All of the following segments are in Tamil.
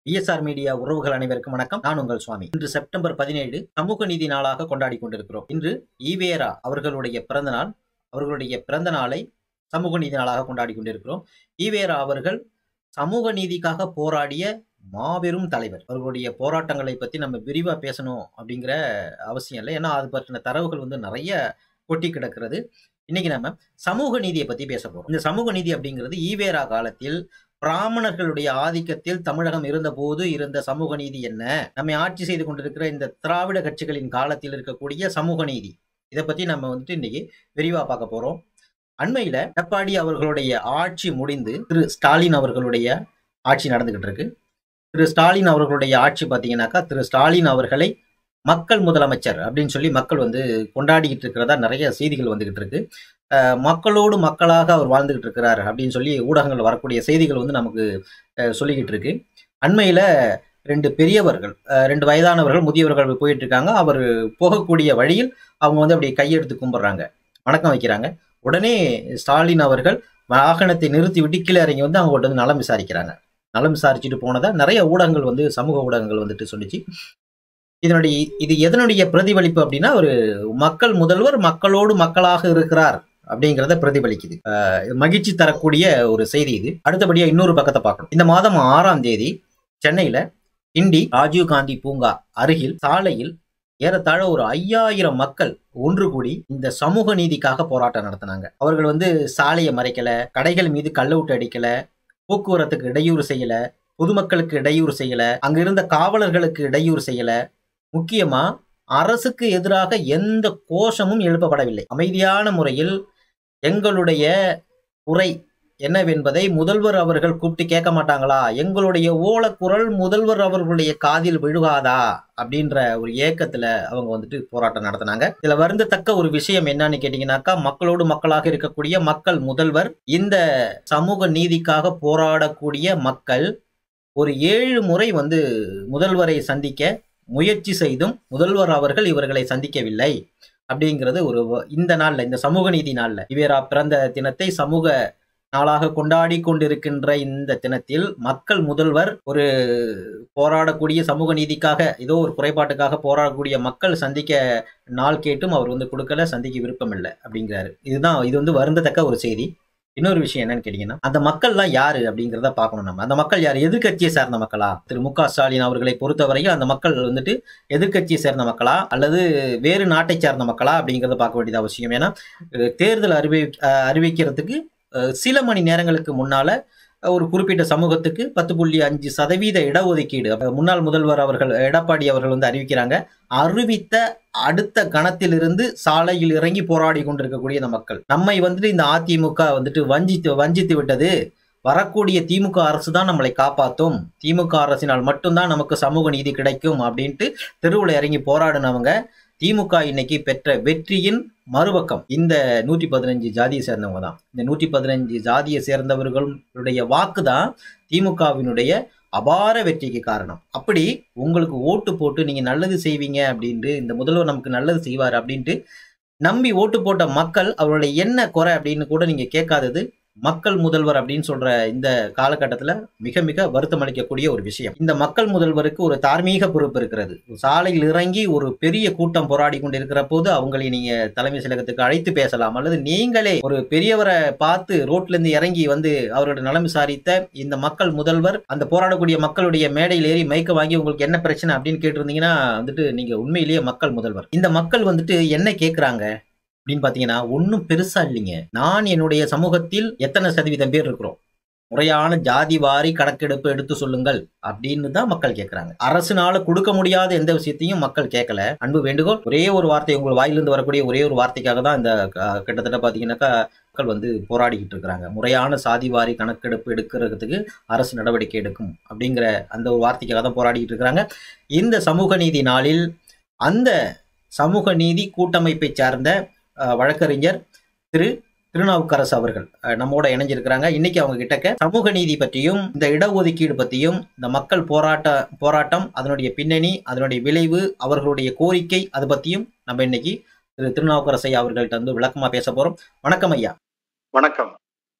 இஎஸ்ஆர் மீடியா உறவுகள் அனைவருக்கும் வணக்கம் நான் உங்கள் சுவாமி இன்று செப்டம்பர் பதினேழு சமூக நீதி நாளாக கொண்டாடி கொண்டிருக்கிறோம் இன்று ஈவேரா அவர்களுடைய பிறந்த நாள் அவர்களுடைய பிறந்த நாளை சமூக நீதி நாளாக கொண்டாடி கொண்டிருக்கிறோம் ஈவேரா அவர்கள் சமூக நீதிக்காக போராடிய மாபெரும் தலைவர் அவர்களுடைய போராட்டங்களை பத்தி நம்ம விரிவா பேசணும் அப்படிங்கிற அவசியம் இல்லை ஏன்னா அது பற்றின தரவுகள் வந்து நிறைய கொட்டி கிடக்கிறது இன்னைக்கு நம்ம சமூக நீதியை பத்தி பேச போறோம் இந்த சமூக நீதி அப்படிங்கிறது ஈவேரா காலத்தில் பிராமணர்களுடைய ஆதிக்கத்தில் தமிழகம் இருந்தபோது இருந்த சமூக நீதி என்ன நம்மை ஆட்சி செய்து கொண்டிருக்கிற இந்த திராவிட கட்சிகளின் காலத்தில் இருக்கக்கூடிய சமூக நீதி இதை பத்தி நம்ம வந்துட்டு இன்னைக்கு விரிவா பார்க்க போறோம் அண்மையில எடப்பாடி அவர்களுடைய ஆட்சி முடிந்து திரு ஸ்டாலின் அவர்களுடைய ஆட்சி நடந்துகிட்டு இருக்கு திரு ஸ்டாலின் அவர்களுடைய ஆட்சி பார்த்தீங்கன்னாக்கா திரு ஸ்டாலின் அவர்களை மக்கள் முதலமைச்சர் அப்படின்னு சொல்லி மக்கள் வந்து கொண்டாடிக்கிட்டு இருக்கிறதா நிறைய செய்திகள் வந்துகிட்டு இருக்கு அஹ் மக்களோடு மக்களாக அவர் வாழ்ந்துகிட்டு இருக்கிறார் அப்படின்னு சொல்லி ஊடகங்கள் வரக்கூடிய செய்திகள் வந்து நமக்கு அஹ், சொல்லிக்கிட்டு இருக்கு அண்மையில ரெண்டு பெரியவர்கள் அஹ், ரெண்டு வயதானவர்கள் முதியவர்கள் போயிட்டு இருக்காங்க அவர் போகக்கூடிய வழியில் அவங்க வந்து அப்படி கையெடுத்து கும்பிடுறாங்க வணக்கம் வைக்கிறாங்க உடனே ஸ்டாலின் அவர்கள் வாகனத்தை நிறுத்தி விட்டு கீழே இறங்கி வந்து அவங்கள்ட்ட வந்து நலம் விசாரிக்கிறாங்க நலம் விசாரிச்சுட்டு போனதா நிறைய ஊடகங்கள் வந்து சமூக ஊடகங்கள் வந்துட்டு சொல்லிச்சு இதனுடைய இது எதனுடைய பிரதிபலிப்பு அப்படின்னா ஒரு மக்கள் முதல்வர் மக்களோடு மக்களாக இருக்கிறார் அப்படிங்கிறத பிரதிபலிக்குது அஹ் மகிழ்ச்சி தரக்கூடிய ஒரு செய்தி இது அடுத்தபடியா இன்னொரு பக்கத்தை பார்க்கணும் இந்த மாதம் ஆறாம் தேதி சென்னையில கிண்டி ராஜீவ் காந்தி பூங்கா அருகில் சாலையில் ஏறத்தாழ ஒரு ஐயாயிரம் மக்கள் ஒன்று கூடி இந்த சமூக நீதிக்காக போராட்டம் நடத்தினாங்க அவர்கள் வந்து சாலையை மறைக்கல கடைகள் மீது கல்லவுட்டு அடிக்கல போக்குவரத்துக்கு இடையூறு செய்யல பொதுமக்களுக்கு இடையூறு செய்யல அங்க இருந்த காவலர்களுக்கு இடையூறு செய்யல முக்கியமா அரசுக்கு எதிராக எந்த கோஷமும் எழுப்பப்படவில்லை அமைதியான முறையில் எங்களுடைய குறை என்னவென்பதை முதல்வர் அவர்கள் கூப்பிட்டு கேட்க மாட்டாங்களா எங்களுடைய ஓலக்குரல் முதல்வர் அவர்களுடைய காதில் விழுகாதா அப்படின்ற ஒரு ஏக்கத்துல அவங்க வந்துட்டு போராட்டம் நடத்தினாங்க இதுல வருந்தத்தக்க ஒரு விஷயம் என்னன்னு கேட்டீங்கன்னாக்கா மக்களோடு மக்களாக இருக்கக்கூடிய மக்கள் முதல்வர் இந்த சமூக நீதிக்காக போராடக்கூடிய மக்கள் ஒரு ஏழு முறை வந்து முதல்வரை சந்திக்க முயற்சி செய்தும் முதல்வர் அவர்கள் இவர்களை சந்திக்கவில்லை அப்படிங்கிறது ஒரு வ- இந்த நாள்ல இந்த சமூக நீதி நாள்ல இவேரா பிறந்த தினத்தை சமூக நாளாக கொண்டாடி கொண்டிருக்கின்ற இந்த தினத்தில் மக்கள் முதல்வர் ஒரு போராடக்கூடிய சமூக நீதிக்காக ஏதோ ஒரு குறைபாட்டுக்காக போராடக்கூடிய மக்கள் சந்திக்க நாள் கேட்டும் அவர் வந்து கொடுக்கல சந்திக்க விருப்பம் இல்லை அப்படிங்கிறாரு இதுதான் இது வந்து வருந்தத்தக்க ஒரு செய்தி இன்னொரு விஷயம் என்னன்னு கேட்டீங்கன்னா அந்த மக்கள்லாம் யாரு அப்படிங்கிறத பார்க்கணும் நம்ம அந்த மக்கள் யார் எதிர்க்கட்சியை சேர்ந்த மக்களா திரு மு க ஸ்டாலின் அவர்களை பொறுத்தவரையில் அந்த மக்கள் வந்துட்டு எதிர்க்கட்சியை சேர்ந்த மக்களா அல்லது வேறு நாட்டை சேர்ந்த மக்களா அப்படிங்கிறத பார்க்க வேண்டியது அவசியம் ஏன்னா அஹ், தேர்தல் அறிவி அஹ், அறிவிக்கிறதுக்கு அஹ், சில மணி நேரங்களுக்கு முன்னால அஹ், ஒரு குறிப்பிட்ட சமூகத்துக்கு பத்து புள்ளி அஞ்சு சதவீத இடஒதுக்கீடு அப்ப முன்னாள் முதல்வர் அவர்கள் எடப்பாடி அவர்கள் வந்து அறிவிக்கிறாங்க அறிவித்த அடுத்த கணத்திலிருந்து சாலையில் இறங்கி போராடி கொண்டிருக்கக்கூடிய இந்த மக்கள் நம்மை வந்துட்டு இந்த அதிமுக வந்துட்டு வஞ்சித்து வஞ்சித்து விட்டது வரக்கூடிய திமுக அரசு தான் நம்மளை காப்பாற்றும் திமுக அரசினால் மட்டும்தான் நமக்கு சமூக நீதி கிடைக்கும் அப்படின்ட்டு தெருவில் இறங்கி போராடினவங்க திமுக இன்னைக்கு பெற்ற வெற்றியின் மறுபக்கம் இந்த நூற்றி பதினஞ்சு ஜாதியை சேர்ந்தவங்க தான் இந்த நூற்றி பதினஞ்சு ஜாதியை சேர்ந்தவர்களுடைய வாக்கு தான் திமுகவினுடைய அபார வெற்றிக்கு காரணம் அப்படி உங்களுக்கு ஓட்டு போட்டு நீங்க நல்லது செய்வீங்க அப்படின்ட்டு இந்த முதல்வர் நமக்கு நல்லது செய்வார் அப்படின்ட்டு நம்பி ஓட்டு போட்ட மக்கள் அவருடைய என்ன குறை அப்படின்னு கூட நீங்க கேட்காதது மக்கள் முதல்வர் அப்படின்னு சொல்ற இந்த காலகட்டத்துல மிக மிக வருத்தம் அளிக்கக்கூடிய ஒரு விஷயம் இந்த மக்கள் முதல்வருக்கு ஒரு தார்மீக பொறுப்பு இருக்கிறது சாலையில் இறங்கி ஒரு பெரிய கூட்டம் போராடி கொண்டிருக்கிற போது அவங்களை நீங்க தலைமை செயலகத்துக்கு அழைத்து பேசலாம் அல்லது நீங்களே ஒரு பெரியவரை பார்த்து ரோட்ல இருந்து இறங்கி வந்து அவரோட நலம் விசாரித்த இந்த மக்கள் முதல்வர் அந்த போராடக்கூடிய மக்களுடைய மேடையில் ஏறி மைக்க வாங்கி உங்களுக்கு என்ன பிரச்சனை அப்படின்னு கேட்டிருந்தீங்கன்னா வந்துட்டு நீங்க உண்மையிலேயே மக்கள் முதல்வர் இந்த மக்கள் வந்துட்டு என்ன கேட்குறாங்க அப்படின்னு பார்த்தீங்கன்னா ஒன்றும் பெருசா இல்லைங்க நான் என்னுடைய சமூகத்தில் எத்தனை சதவீதம் பேர் இருக்கிறோம் முறையான ஜாதி வாரி கணக்கெடுப்பு எடுத்து சொல்லுங்கள் அப்படின்னு தான் மக்கள் கேட்குறாங்க அரசுனால கொடுக்க முடியாத எந்த விஷயத்தையும் மக்கள் கேட்கல அன்பு வேண்டுகோள் ஒரே ஒரு வார்த்தை உங்கள் வாயிலிருந்து வரக்கூடிய ஒரே ஒரு வார்த்தைக்காக தான் இந்த அஹ், கிட்டத்தட்ட பார்த்தீங்கன்னாக்கா மக்கள் வந்து போராடிக்கிட்டு இருக்கிறாங்க முறையான சாதி வாரி கணக்கெடுப்பு எடுக்கிறதுக்கு அரசு நடவடிக்கை எடுக்கும் அப்படிங்கிற அந்த ஒரு வார்த்தைக்காக தான் போராடிக்கிட்டு இருக்கிறாங்க இந்த சமூக நீதி நாளில் அந்த சமூக நீதி கூட்டமைப்பை சார்ந்த அஹ், வழக்கறிஞர் திரு திருநாவுக்கரசு அவர்கள் அஹ், நம்மோட இணைஞ்சிருக்கிறாங்க இன்னைக்கு அவங்க கிட்டக்க சமூக நீதி பற்றியும் இந்த இடஒதுக்கீடு பற்றியும் இந்த மக்கள் போராட்ட போராட்டம் அதனுடைய பின்னணி அதனுடைய விளைவு அவர்களுடைய கோரிக்கை அது பற்றியும் நம்ம இன்னைக்கு திரு திருநாவுக்கரசு ஐயா அவர்கள்ட்ட வந்து விளக்கமா பேச போறோம் வணக்கம் ஐயா வணக்கம்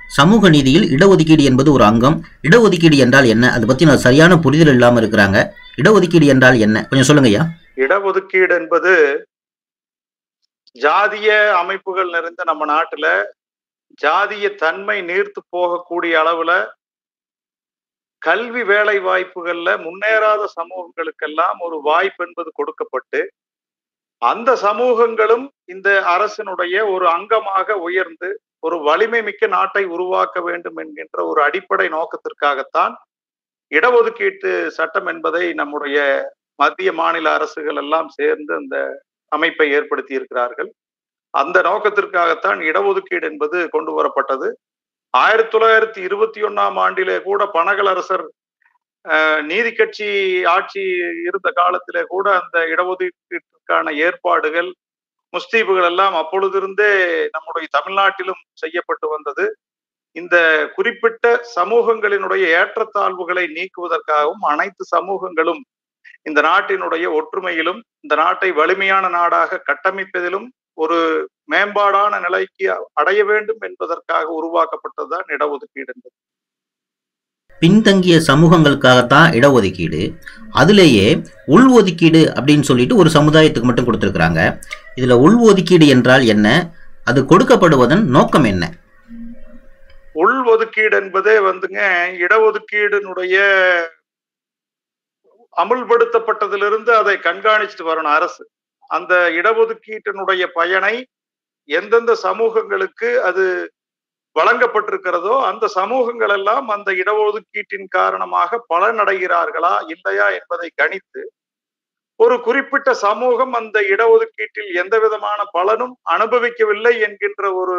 சமூக நீதியில் இடஒதுக்கீடு என்பது ஒரு அங்கம் இடஒதுக்கீடு என்றால் என்ன அதை பத்தி நான் சரியான புரிதல் இல்லாம இருக்கிறாங்க இடஒதுக்கீடு என்றால் என்ன கொஞ்சம் சொல்லுங்க ஐயா இடஒதுக்கீடு என்பது ஜாதிய அமைப்புகள் நிறைந்த நம்ம நாட்டுல ஜாதிய தன்மை நீர்த்து போகக்கூடிய அளவுல கல்வி வேலை வாய்ப்புகள்ல முன்னேறாத சமூகங்களுக்கெல்லாம் ஒரு வாய்ப்பு என்பது கொடுக்கப்பட்டு அந்த சமூகங்களும் இந்த அரசினுடைய ஒரு அங்கமாக உயர்ந்து ஒரு வலிமை மிக்க நாட்டை உருவாக்க வேண்டும் என்கின்ற ஒரு அடிப்படை நோக்கத்திற்காகத்தான் இடஒதுக்கீட்டு சட்டம் என்பதை நம்முடைய மத்திய மாநில அரசுகள் எல்லாம் சேர்ந்து அந்த அமைப்பை ஏற்படுத்தி இருக்கிறார்கள் அந்த நோக்கத்திற்காகத்தான் இடஒதுக்கீடு என்பது கொண்டு வரப்பட்டது ஆயிரத்தி தொள்ளாயிரத்தி இருபத்தி ஒன்னாம் ஆண்டிலே கூட பனகல் அரசர் நீதி கட்சி ஆட்சி இருந்த காலத்திலே கூட அந்த இடஒதுக்கீட்டிற்கான ஏற்பாடுகள் முஸ்தீபுகள் எல்லாம் அப்பொழுதிருந்தே நம்முடைய தமிழ்நாட்டிலும் செய்யப்பட்டு வந்தது இந்த குறிப்பிட்ட சமூகங்களினுடைய ஏற்றத்தாழ்வுகளை நீக்குவதற்காகவும் அனைத்து சமூகங்களும் இந்த நாட்டினுடைய ஒற்றுமையிலும் இந்த நாட்டை வலிமையான நாடாக கட்டமைப்பதிலும் ஒரு மேம்பாடான நிலைக்கு அடைய வேண்டும் என்பதற்காக உருவாக்கப்பட்டதுதான் இடஒதுக்கீடு என்பது பின்தங்கிய சமூகங்களுக்காகத்தான் இடஒதுக்கீடு அதுலேயே உள்ஒதுக்கீடு அப்படின்னு சொல்லிட்டு ஒரு சமுதாயத்துக்கு மட்டும் கொடுத்துருக்குறாங்க இதுல உள்ஒதுக்கீடு என்றால் என்ன அது கொடுக்கப்படுவதன் நோக்கம் என்ன உள் ஒதுக்கீடு என்பதே வந்துங்க இடஒதுக்கீடுனுடைய அமுல்படுத்தப்பட்டதிலிருந்து அதை கண்காணிச்சுட்டு வரணும் அரசு அந்த இடஒதுக்கீட்டினுடைய பயனை எந்தெந்த சமூகங்களுக்கு அது வழங்கப்பட்டிருக்கிறதோ அந்த சமூகங்கள் எல்லாம் அந்த இடஒதுக்கீட்டின் காரணமாக பலனடைகிறார்களா இல்லையா என்பதை கணித்து ஒரு குறிப்பிட்ட சமூகம் அந்த இடஒதுக்கீட்டில் எந்த விதமான பலனும் அனுபவிக்கவில்லை என்கின்ற ஒரு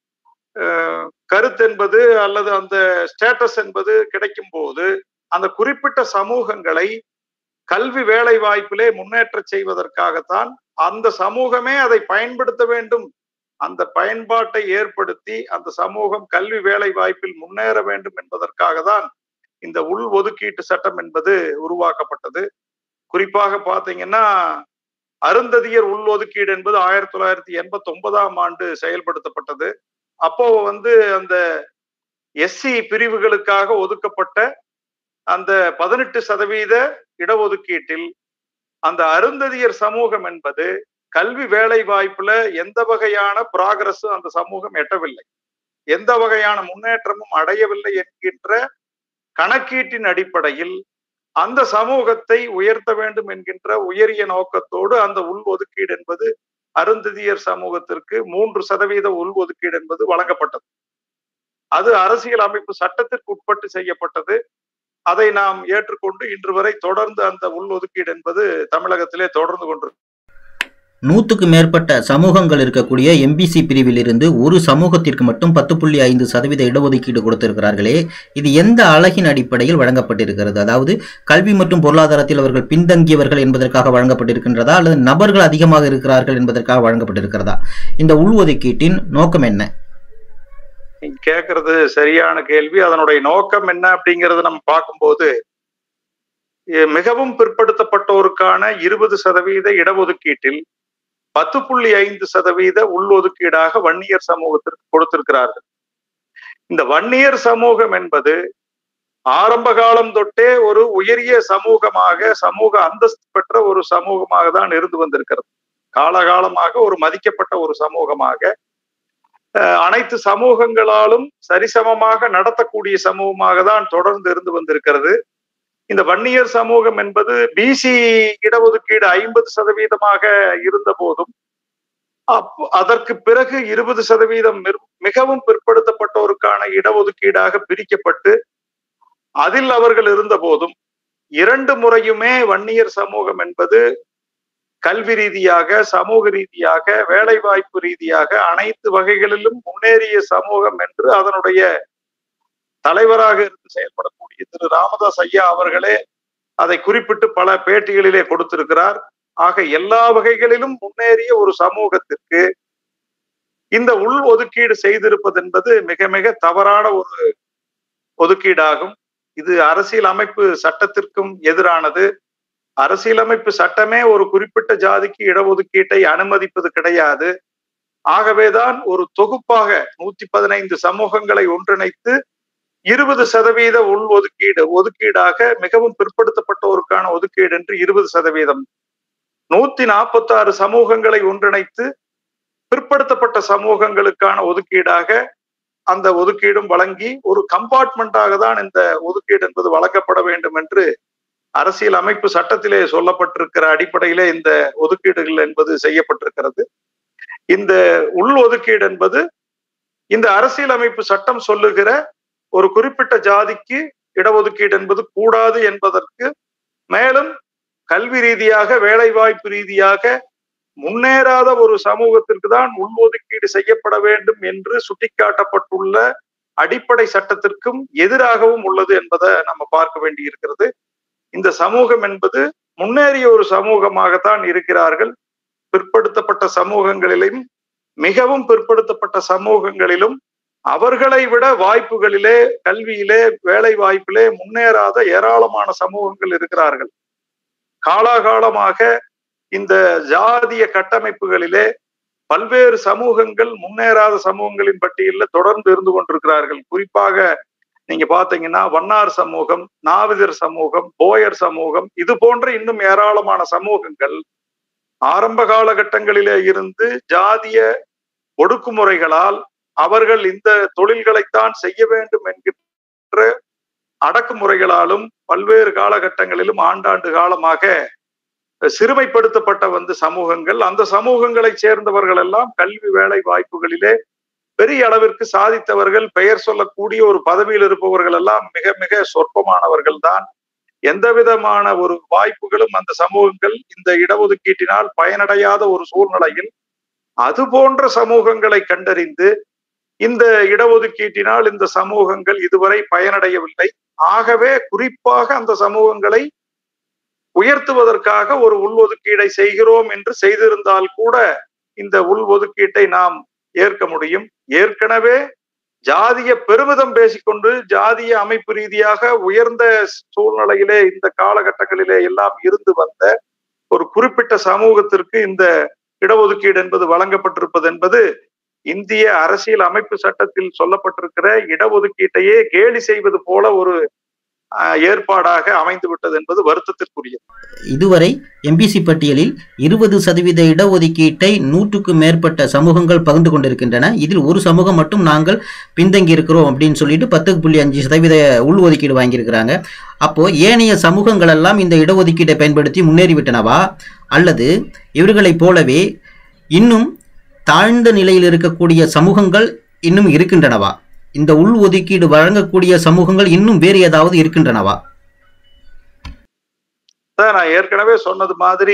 கருத்து என்பது அல்லது அந்த ஸ்டேட்டஸ் என்பது கிடைக்கும் போது அந்த குறிப்பிட்ட சமூகங்களை கல்வி வேலை வாய்ப்பிலே முன்னேற்ற செய்வதற்காகத்தான் அந்த சமூகமே அதை பயன்படுத்த வேண்டும் அந்த பயன்பாட்டை ஏற்படுத்தி அந்த சமூகம் கல்வி வேலை வாய்ப்பில் முன்னேற வேண்டும் என்பதற்காக தான் இந்த உள் ஒதுக்கீட்டு சட்டம் என்பது உருவாக்கப்பட்டது குறிப்பாக பாத்தீங்கன்னா அருந்ததியர் உள் ஒதுக்கீடு என்பது ஆயிரத்தி தொள்ளாயிரத்தி எண்பத்தி ஒன்பதாம் ஆண்டு செயல்படுத்தப்பட்டது அப்போ வந்து அந்த எஸ்சி பிரிவுகளுக்காக ஒதுக்கப்பட்ட அந்த பதினெட்டு சதவீத இடஒதுக்கீட்டில் அந்த அருந்ததியர் சமூகம் என்பது கல்வி வேலை வாய்ப்புல எந்த வகையான ப்ராகிரஸும் அந்த சமூகம் எட்டவில்லை எந்த வகையான முன்னேற்றமும் அடையவில்லை என்கின்ற கணக்கீட்டின் அடிப்படையில் அந்த சமூகத்தை உயர்த்த வேண்டும் என்கின்ற உயரிய நோக்கத்தோடு அந்த உள் ஒதுக்கீடு என்பது அருந்ததியர் சமூகத்திற்கு மூன்று சதவீத உள் ஒதுக்கீடு என்பது வழங்கப்பட்டது அது அரசியல் அமைப்பு சட்டத்திற்கு உட்பட்டு செய்யப்பட்டது அதை நாம் ஏற்றுக்கொண்டு இன்று வரை தொடர்ந்து அந்த உள் ஒதுக்கீடு என்பது தமிழகத்திலே தொடர்ந்து கொண்டிருக்கு நூற்றுக்கு மேற்பட்ட சமூகங்கள் இருக்கக்கூடிய எம்பிசி பிரிவில் இருந்து ஒரு சமூகத்திற்கு மட்டும் பத்து புள்ளி ஐந்து சதவீத இடஒதுக்கீடு கொடுத்திருக்கிறார்களே இது எந்த அழகின் அடிப்படையில் வழங்கப்பட்டிருக்கிறது அதாவது கல்வி மற்றும் பொருளாதாரத்தில் அவர்கள் பின்தங்கியவர்கள் என்பதற்காக வழங்கப்பட்டிருக்கின்றதா அல்லது நபர்கள் அதிகமாக இருக்கிறார்கள் என்பதற்காக வழங்கப்பட்டிருக்கிறதா இந்த உள்ஒதுக்கீட்டின் நோக்கம் என்ன நீங்க கேட்கறது சரியான கேள்வி அதனுடைய நோக்கம் என்ன அப்படிங்கறத நம்ம பார்க்கும்போது மிகவும் பிற்படுத்தப்பட்டோருக்கான இருபது சதவீத இடஒதுக்கீட்டில் பத்து புள்ளி ஐந்து சதவீத உள்ஒதுக்கீடாக வன்னியர் சமூகத்திற்கு கொடுத்திருக்கிறார்கள் இந்த வன்னியர் சமூகம் என்பது ஆரம்ப காலம் தொட்டே ஒரு உயரிய சமூகமாக சமூக அந்தஸ்து பெற்ற ஒரு சமூகமாக தான் இருந்து வந்திருக்கிறது காலகாலமாக ஒரு மதிக்கப்பட்ட ஒரு சமூகமாக அனைத்து சமூகங்களாலும் சரிசமமாக நடத்தக்கூடிய சமூகமாக தான் தொடர்ந்து இருந்து வந்திருக்கிறது இந்த வன்னியர் சமூகம் என்பது பிசி இடஒதுக்கீடு ஐம்பது சதவீதமாக இருந்த போதும் அப் அதற்கு பிறகு இருபது சதவீதம் மிகவும் பிற்படுத்தப்பட்டோருக்கான இடஒதுக்கீடாக பிரிக்கப்பட்டு அதில் அவர்கள் இருந்த போதும் இரண்டு முறையுமே வன்னியர் சமூகம் என்பது கல்வி ரீதியாக சமூக ரீதியாக வேலை வாய்ப்பு ரீதியாக அனைத்து வகைகளிலும் முன்னேறிய சமூகம் என்று அதனுடைய தலைவராக இருந்து செயல்படக்கூடிய திரு ராமதாஸ் ஐயா அவர்களே அதை குறிப்பிட்டு பல பேட்டிகளிலே கொடுத்திருக்கிறார் ஆக எல்லா வகைகளிலும் முன்னேறிய ஒரு சமூகத்திற்கு இந்த உள் ஒதுக்கீடு செய்திருப்பது என்பது மிக மிக தவறான ஒரு ஒதுக்கீடாகும் இது அரசியல் அமைப்பு சட்டத்திற்கும் எதிரானது அரசியலமைப்பு சட்டமே ஒரு குறிப்பிட்ட ஜாதிக்கு இடஒதுக்கீட்டை அனுமதிப்பது கிடையாது ஆகவேதான் ஒரு தொகுப்பாக நூத்தி பதினைந்து சமூகங்களை ஒன்றிணைத்து இருபது சதவீத உள் ஒதுக்கீடு ஒதுக்கீடாக மிகவும் பிற்படுத்தப்பட்டோருக்கான ஒதுக்கீடு என்று இருபது சதவீதம் நூத்தி நாற்பத்தி ஆறு சமூகங்களை ஒன்றிணைத்து பிற்படுத்தப்பட்ட சமூகங்களுக்கான ஒதுக்கீடாக அந்த ஒதுக்கீடும் வழங்கி ஒரு கம்பார்ட்மெண்டாக தான் இந்த ஒதுக்கீடு என்பது வழங்கப்பட வேண்டும் என்று அரசியல் அமைப்பு சட்டத்திலே சொல்லப்பட்டிருக்கிற அடிப்படையிலே இந்த ஒதுக்கீடுகள் என்பது செய்யப்பட்டிருக்கிறது இந்த உள் ஒதுக்கீடு என்பது இந்த அரசியல் அமைப்பு சட்டம் சொல்லுகிற ஒரு குறிப்பிட்ட ஜாதிக்கு இடஒதுக்கீடு என்பது கூடாது என்பதற்கு மேலும் கல்வி ரீதியாக வேலை வாய்ப்பு ரீதியாக முன்னேறாத ஒரு சமூகத்திற்கு தான் உள்ஒதுக்கீடு செய்யப்பட வேண்டும் என்று சுட்டிக்காட்டப்பட்டுள்ள அடிப்படை சட்டத்திற்கும் எதிராகவும் உள்ளது என்பதை நம்ம பார்க்க வேண்டி இருக்கிறது இந்த சமூகம் என்பது முன்னேறிய ஒரு சமூகமாகத்தான் இருக்கிறார்கள் பிற்படுத்தப்பட்ட சமூகங்களிலும் மிகவும் பிற்படுத்தப்பட்ட சமூகங்களிலும் அவர்களை விட வாய்ப்புகளிலே கல்வியிலே வேலை வாய்ப்பிலே முன்னேறாத ஏராளமான சமூகங்கள் இருக்கிறார்கள் காலாகாலமாக இந்த ஜாதிய கட்டமைப்புகளிலே பல்வேறு சமூகங்கள் முன்னேறாத சமூகங்களின் பட்டியலில் தொடர்ந்து இருந்து கொண்டிருக்கிறார்கள் குறிப்பாக நீங்க பாத்தீங்கன்னா வண்ணார் சமூகம் நாவிதர் சமூகம் போயர் சமூகம் இது போன்ற இன்னும் ஏராளமான சமூகங்கள் ஆரம்ப காலகட்டங்களிலே இருந்து ஜாதிய ஒடுக்குமுறைகளால் அவர்கள் இந்த தொழில்களைத்தான் செய்ய வேண்டும் என்கின்ற அடக்குமுறைகளாலும் பல்வேறு காலகட்டங்களிலும் ஆண்டாண்டு காலமாக சிறுமைப்படுத்தப்பட்ட வந்து சமூகங்கள் அந்த சமூகங்களை சேர்ந்தவர்கள் எல்லாம் கல்வி வேலை வாய்ப்புகளிலே பெரிய அளவிற்கு சாதித்தவர்கள் பெயர் சொல்லக்கூடிய ஒரு பதவியில் இருப்பவர்கள் எல்லாம் மிக மிக சொற்பமானவர்கள் தான் எந்த விதமான ஒரு வாய்ப்புகளும் அந்த சமூகங்கள் இந்த இடஒதுக்கீட்டினால் பயனடையாத ஒரு சூழ்நிலையில் அது போன்ற சமூகங்களை கண்டறிந்து இந்த இடஒதுக்கீட்டினால் இந்த சமூகங்கள் இதுவரை பயனடையவில்லை ஆகவே குறிப்பாக அந்த சமூகங்களை உயர்த்துவதற்காக ஒரு உள்ஒதுக்கீடை செய்கிறோம் என்று செய்திருந்தால் கூட இந்த உள்ஒதுக்கீட்டை நாம் ஏற்க முடியும் ஏற்கனவே ஜாதிய பெருமிதம் பேசிக்கொண்டு ஜாதிய அமைப்பு ரீதியாக உயர்ந்த சூழ்நிலையிலே இந்த காலகட்டங்களிலே எல்லாம் இருந்து வந்த ஒரு குறிப்பிட்ட சமூகத்திற்கு இந்த இடஒதுக்கீடு என்பது வழங்கப்பட்டிருப்பது என்பது இந்திய அரசியல் அமைப்பு சட்டத்தில் சொல்லப்பட்டிருக்கிற இடஒதுக்கீட்டையே கேலி செய்வது போல ஒரு ஏற்பாடாக அமைந்து விட்டது என்பது வருத்தத்திற்குரியது இதுவரை எம்பிசி பட்டியலில் இருபது சதவீத இடஒதுக்கீட்டை நூற்றுக்கும் மேற்பட்ட சமூகங்கள் பகிர்ந்து கொண்டிருக்கின்றன இதில் ஒரு சமூகம் மட்டும் நாங்கள் பின்தங்கி இருக்கிறோம் அப்படின்னு சொல்லிட்டு பத்து புள்ளி அஞ்சு சதவீத உள்ஒதுக்கீடு வாங்கியிருக்கிறாங்க அப்போ ஏனைய சமூகங்கள் எல்லாம் இந்த இடஒதுக்கீட்டை பயன்படுத்தி முன்னேறிவிட்டனவா அல்லது இவர்களைப் போலவே இன்னும் தாழ்ந்த நிலையில் இருக்கக்கூடிய சமூகங்கள் இன்னும் இருக்கின்றனவா இந்த உள் ஒதுக்கீடு வழங்கக்கூடிய சமூகங்கள் இன்னும் வேறு ஏதாவது இருக்கின்றனவா நான் ஏற்கனவே சொன்னது மாதிரி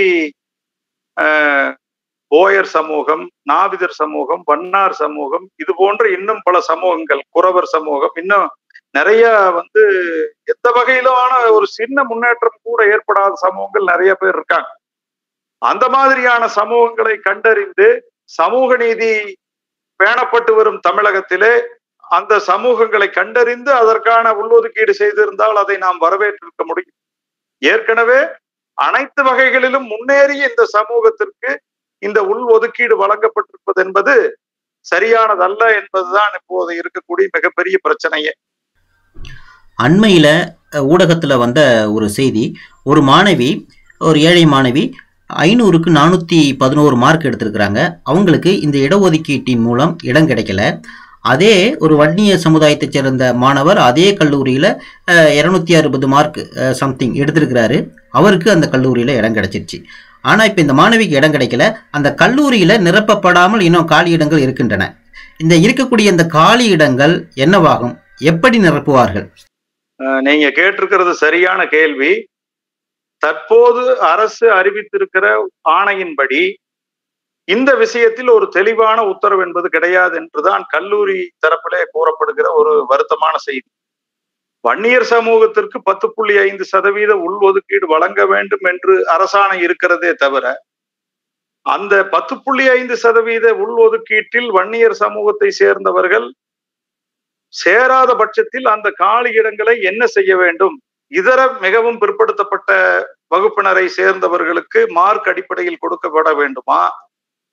போயர் சமூகம் நாவிதர் சமூகம் வண்ணார் சமூகம் இது போன்ற இன்னும் பல சமூகங்கள் குறவர் சமூகம் இன்னும் நிறைய வந்து எந்த வகையிலான ஒரு சின்ன முன்னேற்றம் கூட ஏற்படாத சமூகங்கள் நிறைய பேர் இருக்காங்க அந்த மாதிரியான சமூகங்களை கண்டறிந்து சமூக நீதி பேணப்பட்டு வரும் தமிழகத்திலே அந்த சமூகங்களை கண்டறிந்து அதற்கான உள்ஒதுக்கீடு செய்திருந்தால் அதை நாம் வரவேற்றிருக்க முடியும் ஏற்கனவே அனைத்து வகைகளிலும் முன்னேறிய இந்த சமூகத்திற்கு இந்த உள் ஒதுக்கீடு வழங்கப்பட்டிருப்பது என்பது சரியானதல்ல என்பதுதான் இப்போது இருக்கக்கூடிய மிகப்பெரிய பிரச்சனையே அண்மையில ஊடகத்துல வந்த ஒரு செய்தி ஒரு மாணவி ஒரு ஏழை மாணவி ஐநூறுக்கு நானூற்றி பதினோரு மார்க் எடுத்திருக்கிறாங்க அவங்களுக்கு இந்த இடஒதுக்கீட்டின் மூலம் இடம் கிடைக்கல அதே ஒரு வன்னிய சமுதாயத்தைச் சேர்ந்த மாணவர் அதே கல்லூரியில் இரநூத்தி அறுபது மார்க் சம்திங் எடுத்திருக்கிறாரு அவருக்கு அந்த கல்லூரியில் இடம் கிடைச்சிருச்சு ஆனால் இப்போ இந்த மாணவிக்கு இடம் கிடைக்கல அந்த கல்லூரியில் நிரப்பப்படாமல் இன்னும் காலி இடங்கள் இருக்கின்றன இந்த இருக்கக்கூடிய இந்த காலி இடங்கள் என்னவாகும் எப்படி நிரப்புவார்கள் நீங்க கேட்டிருக்கிறது சரியான கேள்வி தற்போது அரசு அறிவித்திருக்கிற ஆணையின்படி இந்த விஷயத்தில் ஒரு தெளிவான உத்தரவு என்பது கிடையாது என்றுதான் கல்லூரி தரப்பிலே கூறப்படுகிற ஒரு வருத்தமான செய்தி வன்னியர் சமூகத்திற்கு பத்து புள்ளி ஐந்து சதவீத உள்ஒதுக்கீடு வழங்க வேண்டும் என்று அரசாணை இருக்கிறதே தவிர அந்த பத்து புள்ளி ஐந்து சதவீத உள்ஒதுக்கீட்டில் வன்னியர் சமூகத்தை சேர்ந்தவர்கள் சேராத பட்சத்தில் அந்த காலி இடங்களை என்ன செய்ய வேண்டும் இதர மிகவும் பிற்படுத்தப்பட்ட வகுப்பினரை சேர்ந்தவர்களுக்கு மார்க் அடிப்படையில் கொடுக்கப்பட வேண்டுமா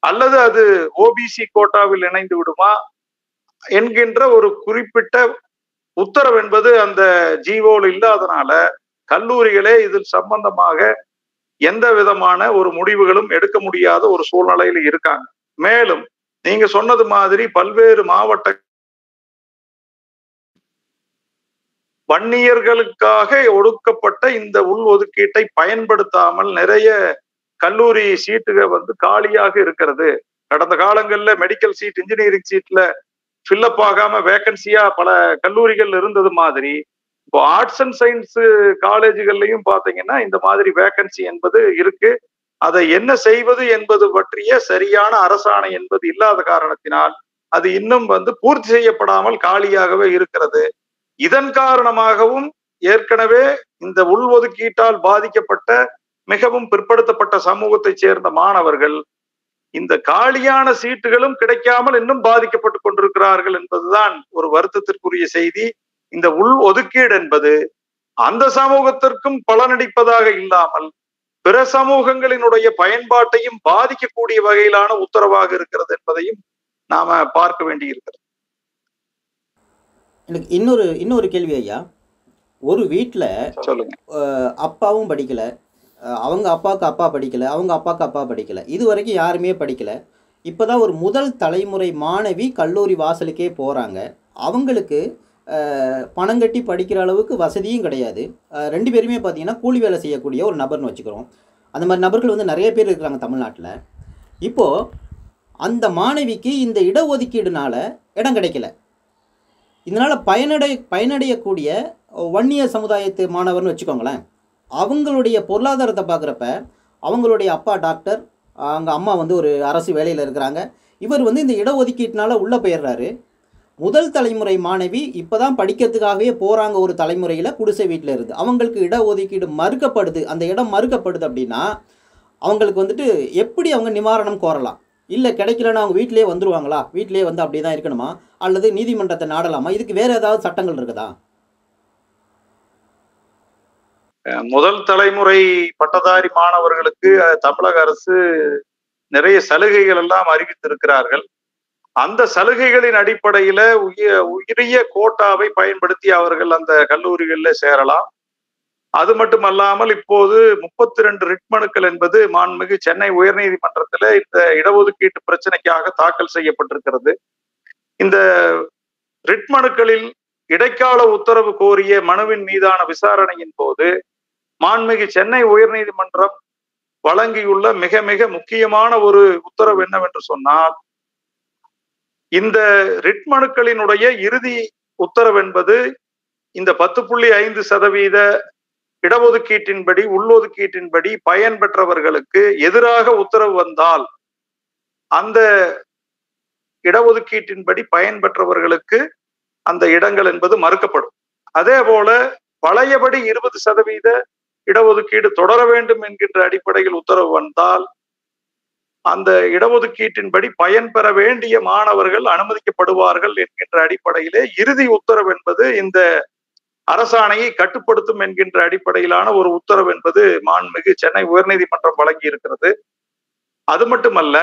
அல்லது அது ஓபிசி கோட்டாவில் இணைந்து விடுமா என்கின்ற ஒரு குறிப்பிட்ட உத்தரவு என்பது அந்த ஜீவோல இல்லாதனால கல்லூரிகளே இதில் சம்பந்தமாக எந்த விதமான ஒரு முடிவுகளும் எடுக்க முடியாத ஒரு சூழ்நிலையில இருக்காங்க மேலும் நீங்க சொன்னது மாதிரி பல்வேறு மாவட்ட வன்னியர்களுக்காக ஒடுக்கப்பட்ட இந்த உள் ஒதுக்கீட்டை பயன்படுத்தாமல் நிறைய கல்லூரி சீட்டுகள் வந்து காலியாக இருக்கிறது கடந்த காலங்கள்ல மெடிக்கல் சீட் இன்ஜினியரிங் சீட்ல ஃபில்லப் ஆகாம வேகன்சியா பல கல்லூரிகள் இருந்தது மாதிரி இப்போ ஆர்ட்ஸ் அண்ட் சயின்ஸ் காலேஜுகள்லையும் பாத்தீங்கன்னா இந்த மாதிரி வேகன்சி என்பது இருக்கு அதை என்ன செய்வது என்பது பற்றிய சரியான அரசாணை என்பது இல்லாத காரணத்தினால் அது இன்னும் வந்து பூர்த்தி செய்யப்படாமல் காலியாகவே இருக்கிறது இதன் காரணமாகவும் ஏற்கனவே இந்த உள்ஒதுக்கீட்டால் பாதிக்கப்பட்ட மிகவும் பிற்படுத்தப்பட்ட சமூகத்தை சேர்ந்த மாணவர்கள் இந்த காலியான சீட்டுகளும் கிடைக்காமல் இன்னும் பாதிக்கப்பட்டு கொண்டிருக்கிறார்கள் என்பதுதான் ஒரு வருத்தத்திற்குரிய செய்தி இந்த உள் ஒதுக்கீடு என்பது அந்த சமூகத்திற்கும் பலனளிப்பதாக இல்லாமல் பிற சமூகங்களினுடைய பயன்பாட்டையும் பாதிக்கக்கூடிய வகையிலான உத்தரவாக இருக்கிறது என்பதையும் நாம பார்க்க வேண்டியிருக்கிறது எனக்கு இன்னொரு இன்னொரு கேள்வி ஐயா ஒரு வீட்டில் சொல்லுங்க அப்பாவும் படிக்கலை அவங்க அப்பாவுக்கு அப்பா படிக்கலை அவங்க அப்பாவுக்கு அப்பா படிக்கலை இது வரைக்கும் யாருமே படிக்கலை இப்போ தான் ஒரு முதல் தலைமுறை மாணவி கல்லூரி வாசலுக்கே போகிறாங்க அவங்களுக்கு அஹ், பணம் கட்டி படிக்கிற அளவுக்கு வசதியும் கிடையாது அஹ், ரெண்டு பேருமே பார்த்தீங்கன்னா கூலி வேலை செய்யக்கூடிய ஒரு நபர்னு வச்சுக்கிறோம் அந்த மாதிரி நபர்கள் வந்து நிறைய பேர் இருக்கிறாங்க தமிழ்நாட்டில் இப்போது அந்த மாணவிக்கு இந்த இடஒதுக்கீடுனால இடம் கிடைக்கல இதனால் பயனடை பயனடையக்கூடிய வன்னிய சமுதாயத்து மாணவர்னு வச்சுக்கோங்களேன் அவங்களுடைய பொருளாதாரத்தை பார்க்குறப்ப அவங்களுடைய அப்பா டாக்டர் அவங்க அம்மா வந்து ஒரு அரசு வேலையில் இருக்கிறாங்க இவர் வந்து இந்த இடஒதுக்கீட்டினால உள்ளே போயிடுறாரு முதல் தலைமுறை மாணவி இப்போ தான் படிக்கிறதுக்காகவே போகிறாங்க ஒரு தலைமுறையில் குடிசை வீட்டில் இருந்து அவங்களுக்கு இடஒதுக்கீடு மறுக்கப்படுது அந்த இடம் மறுக்கப்படுது அப்படின்னா அவங்களுக்கு வந்துட்டு எப்படி அவங்க நிவாரணம் கோரலாம் இல்லை கிடைக்கலன்னா அவங்க வீட்டிலேயே வந்துருவாங்களா வீட்டிலேயே வந்து அப்படியே தான் இருக்கணுமா அல்லது நீதிமன்றத்தை நாடலாமா இதுக்கு வேறு ஏதாவது சட்டங்கள் இருக்குதா முதல் தலைமுறை பட்டதாரி மாணவர்களுக்கு அஹ், தமிழக அரசு நிறைய சலுகைகள் எல்லாம் அறிவித்திருக்கிறார்கள் அந்த சலுகைகளின் அடிப்படையில உய உயரிய கோட்டாவை பயன்படுத்தி அவர்கள் அந்த கல்லூரிகளில் சேரலாம் அது மட்டுமல்லாமல் இப்போது முப்பத்தி ரெண்டு ரிட் மனுக்கள் என்பது மாண்புமிகு சென்னை உயர்நீதிமன்றத்தில் இந்த இடஒதுக்கீட்டு பிரச்சனைக்காக தாக்கல் செய்யப்பட்டிருக்கிறது இந்த ரிட் மனுக்களில் இடைக்கால உத்தரவு கோரிய மனுவின் மீதான விசாரணையின் போது மாண்புமிகு சென்னை உயர்நீதிமன்றம் வழங்கியுள்ள மிக மிக முக்கியமான ஒரு உத்தரவு என்னவென்று சொன்னால் இந்த ரிட் மனுக்களினுடைய இறுதி உத்தரவு என்பது இந்த பத்து புள்ளி ஐந்து சதவீத இடஒதுக்கீட்டின்படி உள்ஒதுக்கீட்டின்படி பயன் பெற்றவர்களுக்கு எதிராக உத்தரவு வந்தால் அந்த இடஒதுக்கீட்டின்படி பயன் பெற்றவர்களுக்கு அந்த இடங்கள் என்பது மறுக்கப்படும் அதே போல பழையபடி இருபது சதவீத இடஒதுக்கீடு தொடர வேண்டும் என்கின்ற அடிப்படையில் உத்தரவு வந்தால் அந்த இடஒதுக்கீட்டின்படி பயன் பெற வேண்டிய மாணவர்கள் அனுமதிக்கப்படுவார்கள் என்கின்ற அடிப்படையிலே இறுதி உத்தரவு என்பது இந்த அரசாணையை கட்டுப்படுத்தும் என்கின்ற அடிப்படையிலான ஒரு உத்தரவு என்பது மாண்புமிகு சென்னை உயர்நீதிமன்றம் வழங்கி இருக்கிறது அது மட்டுமல்ல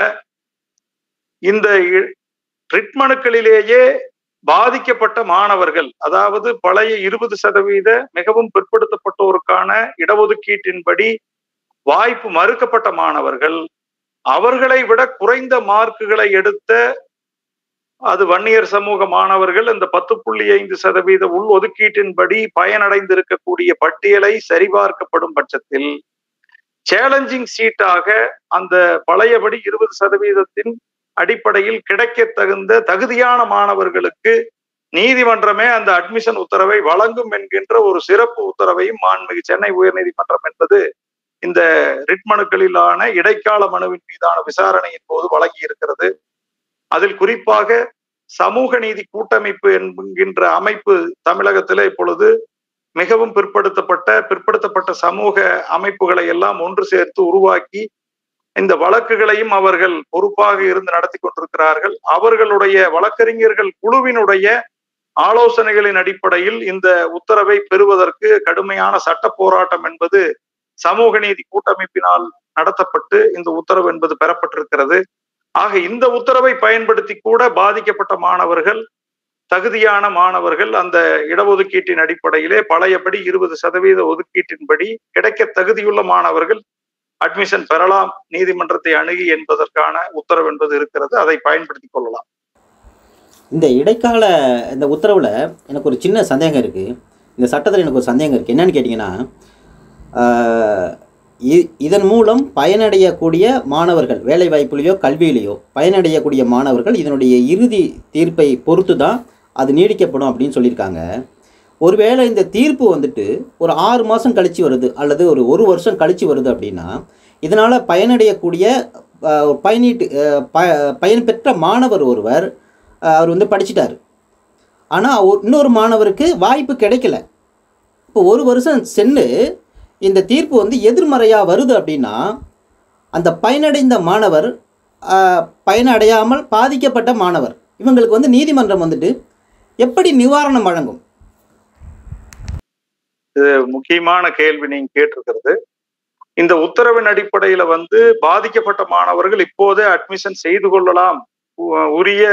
இந்த ரிட் மனுக்களிலேயே பாதிக்கப்பட்ட மாணவர்கள் அதாவது பழைய இருபது சதவீத மிகவும் பிற்படுத்தப்பட்டோருக்கான இடஒதுக்கீட்டின்படி வாய்ப்பு மறுக்கப்பட்ட மாணவர்கள் அவர்களை விட குறைந்த மார்க்குகளை எடுத்த அது வன்னியர் சமூக மாணவர்கள் இந்த பத்து புள்ளி ஐந்து சதவீத உள் ஒதுக்கீட்டின்படி பயனடைந்திருக்கக்கூடிய பட்டியலை சரிபார்க்கப்படும் பட்சத்தில் சேலஞ்சிங் சீட்டாக அந்த பழையபடி இருபது சதவீதத்தின் அடிப்படையில் கிடைக்க தகுந்த தகுதியான மாணவர்களுக்கு நீதிமன்றமே அந்த அட்மிஷன் உத்தரவை வழங்கும் என்கின்ற ஒரு சிறப்பு உத்தரவையும் மாண்புமிகு சென்னை உயர்நீதிமன்றம் என்பது இந்த ரிட் மனுக்களிலான இடைக்கால மனுவின் மீதான விசாரணையின் போது வழங்கி இருக்கிறது அதில் குறிப்பாக சமூக நீதி கூட்டமைப்பு என்கின்ற அமைப்பு தமிழகத்திலே இப்பொழுது மிகவும் பிற்படுத்தப்பட்ட பிற்படுத்தப்பட்ட சமூக அமைப்புகளை எல்லாம் ஒன்று சேர்த்து உருவாக்கி இந்த வழக்குகளையும் அவர்கள் பொறுப்பாக இருந்து நடத்தி கொண்டிருக்கிறார்கள் அவர்களுடைய வழக்கறிஞர்கள் குழுவினுடைய ஆலோசனைகளின் அடிப்படையில் இந்த உத்தரவை பெறுவதற்கு கடுமையான சட்ட போராட்டம் என்பது சமூக நீதி கூட்டமைப்பினால் நடத்தப்பட்டு இந்த உத்தரவு என்பது பெறப்பட்டிருக்கிறது ஆக இந்த உத்தரவை பயன்படுத்தி கூட பாதிக்கப்பட்ட மாணவர்கள் தகுதியான மாணவர்கள் அந்த இடஒதுக்கீட்டின் அடிப்படையிலே பழையபடி இருபது சதவீத ஒதுக்கீட்டின்படி கிடைக்க தகுதியுள்ள மாணவர்கள் அட்மிஷன் பெறலாம் நீதிமன்றத்தை அணுகி என்பதற்கான உத்தரவு என்பது இருக்கிறது அதை பயன்படுத்திக் கொள்ளலாம் இந்த இடைக்கால இந்த உத்தரவில் எனக்கு ஒரு சின்ன சந்தேகம் இருக்குது இந்த சட்டத்தில் எனக்கு ஒரு சந்தேகம் இருக்குது என்னன்னு கேட்டிங்கன்னா ஆஹ், இ- இதன் மூலம் பயனடையக்கூடிய மாணவர்கள் வேலை வாய்ப்புலையோ கல்வியிலையோ பயனடையக்கூடிய மாணவர்கள் இதனுடைய இறுதி தீர்ப்பை பொறுத்து தான் அது நீடிக்கப்படும் அப்படின்னு சொல்லியிருக்காங்க ஒருவேளை இந்த தீர்ப்பு வந்துட்டு ஒரு ஆறு மாதம் கழிச்சு வருது அல்லது ஒரு ஒரு வருஷம் கழிச்சு வருது அப்படின்னா இதனால் பயனடையக்கூடிய ஆஹ், பயனீட்டு ஆஹ், ப பயன் பெற்ற மாணவர் ஒருவர் ஆஹ், அவர் வந்து படிச்சிட்டாரு ஆனால் இன்னொரு மாணவருக்கு வாய்ப்பு கிடைக்கல இப்போ ஒரு வருஷம் சென்று இந்த தீர்ப்பு வந்து எதிர்மறையாக வருது அப்படின்னா அந்த பயனடைந்த மாணவர் ஆஹ், பயனடையாமல் பாதிக்கப்பட்ட மாணவர் இவங்களுக்கு வந்து நீதிமன்றம் வந்துட்டு எப்படி நிவாரணம் வழங்கும் இது முக்கியமான கேள்வி நீங்க கேட்டிருக்கிறது இந்த உத்தரவின் அடிப்படையில வந்து பாதிக்கப்பட்ட மாணவர்கள் இப்போதே அட்மிஷன் செய்து கொள்ளலாம் உ- உரிய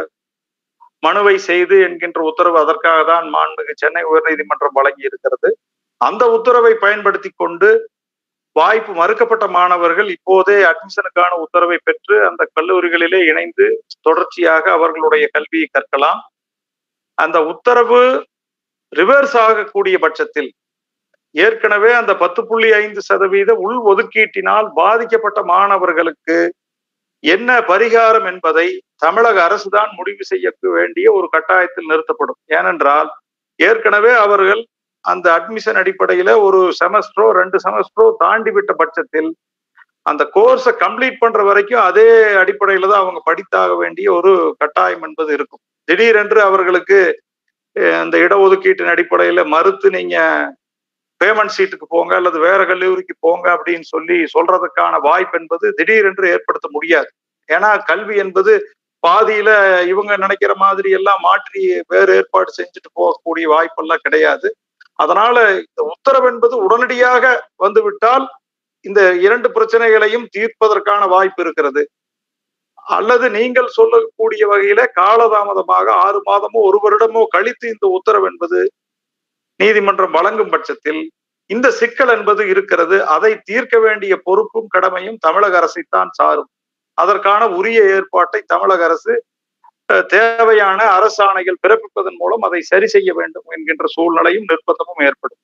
மனுவை செய்து என்கின்ற உத்தரவு அதற்காக தான் மாண்புமிகு சென்னை உயர்நீதிமன்றம் வழங்கி இருக்கிறது அந்த உத்தரவை பயன்படுத்தி கொண்டு வாய்ப்பு மறுக்கப்பட்ட மாணவர்கள் இப்போதே அட்மிஷனுக்கான உத்தரவை பெற்று அந்த கல்லூரிகளிலே இணைந்து தொடர்ச்சியாக அவர்களுடைய கல்வியை கற்கலாம் அந்த உத்தரவு ரிவர்ஸ் ஆகக்கூடிய பட்சத்தில் ஏற்கனவே அந்த பத்து புள்ளி ஐந்து சதவீத உள் ஒதுக்கீட்டினால் பாதிக்கப்பட்ட மாணவர்களுக்கு என்ன பரிகாரம் என்பதை தமிழக அரசுதான் முடிவு செய்ய வேண்டிய ஒரு கட்டாயத்தில் நிறுத்தப்படும் ஏனென்றால் ஏற்கனவே அவர்கள் அந்த அட்மிஷன் அடிப்படையில ஒரு செமஸ்டரோ ரெண்டு செமஸ்டரோ தாண்டி விட்ட பட்சத்தில் அந்த கோர்ஸை கம்ப்ளீட் பண்ற வரைக்கும் அதே அடிப்படையில தான் அவங்க படித்தாக வேண்டிய ஒரு கட்டாயம் என்பது இருக்கும் திடீரென்று அவர்களுக்கு அஹ், அந்த இடஒதுக்கீட்டின் அடிப்படையில மறுத்து நீங்க பேமெண்ட் சீட்டுக்கு போங்க அல்லது வேற கல்லூரிக்கு போங்க அப்படின்னு சொல்லி சொல்றதுக்கான வாய்ப்பு என்பது திடீரென்று ஏற்படுத்த முடியாது ஏன்னா கல்வி என்பது பாதியில இவங்க நினைக்கிற மாதிரி எல்லாம் மாற்றி வேறு ஏற்பாடு செஞ்சுட்டு போகக்கூடிய வாய்ப்பெல்லாம் கிடையாது அதனால இந்த உத்தரவு என்பது உடனடியாக வந்துவிட்டால் இந்த இரண்டு பிரச்சனைகளையும் தீர்ப்பதற்கான வாய்ப்பு இருக்கிறது அல்லது நீங்கள் சொல்லக்கூடிய வகையில காலதாமதமாக ஆறு மாதமோ ஒரு வருடமோ கழித்து இந்த உத்தரவு என்பது நீதிமன்றம் வழங்கும் பட்சத்தில் இந்த சிக்கல் என்பது இருக்கிறது அதை தீர்க்க வேண்டிய பொறுப்பும் கடமையும் தமிழக அரசைத்தான் சாரும் அதற்கான உரிய ஏற்பாட்டை தமிழக அரசு அஹ், தேவையான அரசாணைகள் பிறப்பிப்பதன் மூலம் அதை சரி செய்ய வேண்டும் என்கின்ற சூழ்நிலையும் நிர்பந்தமும் ஏற்படும்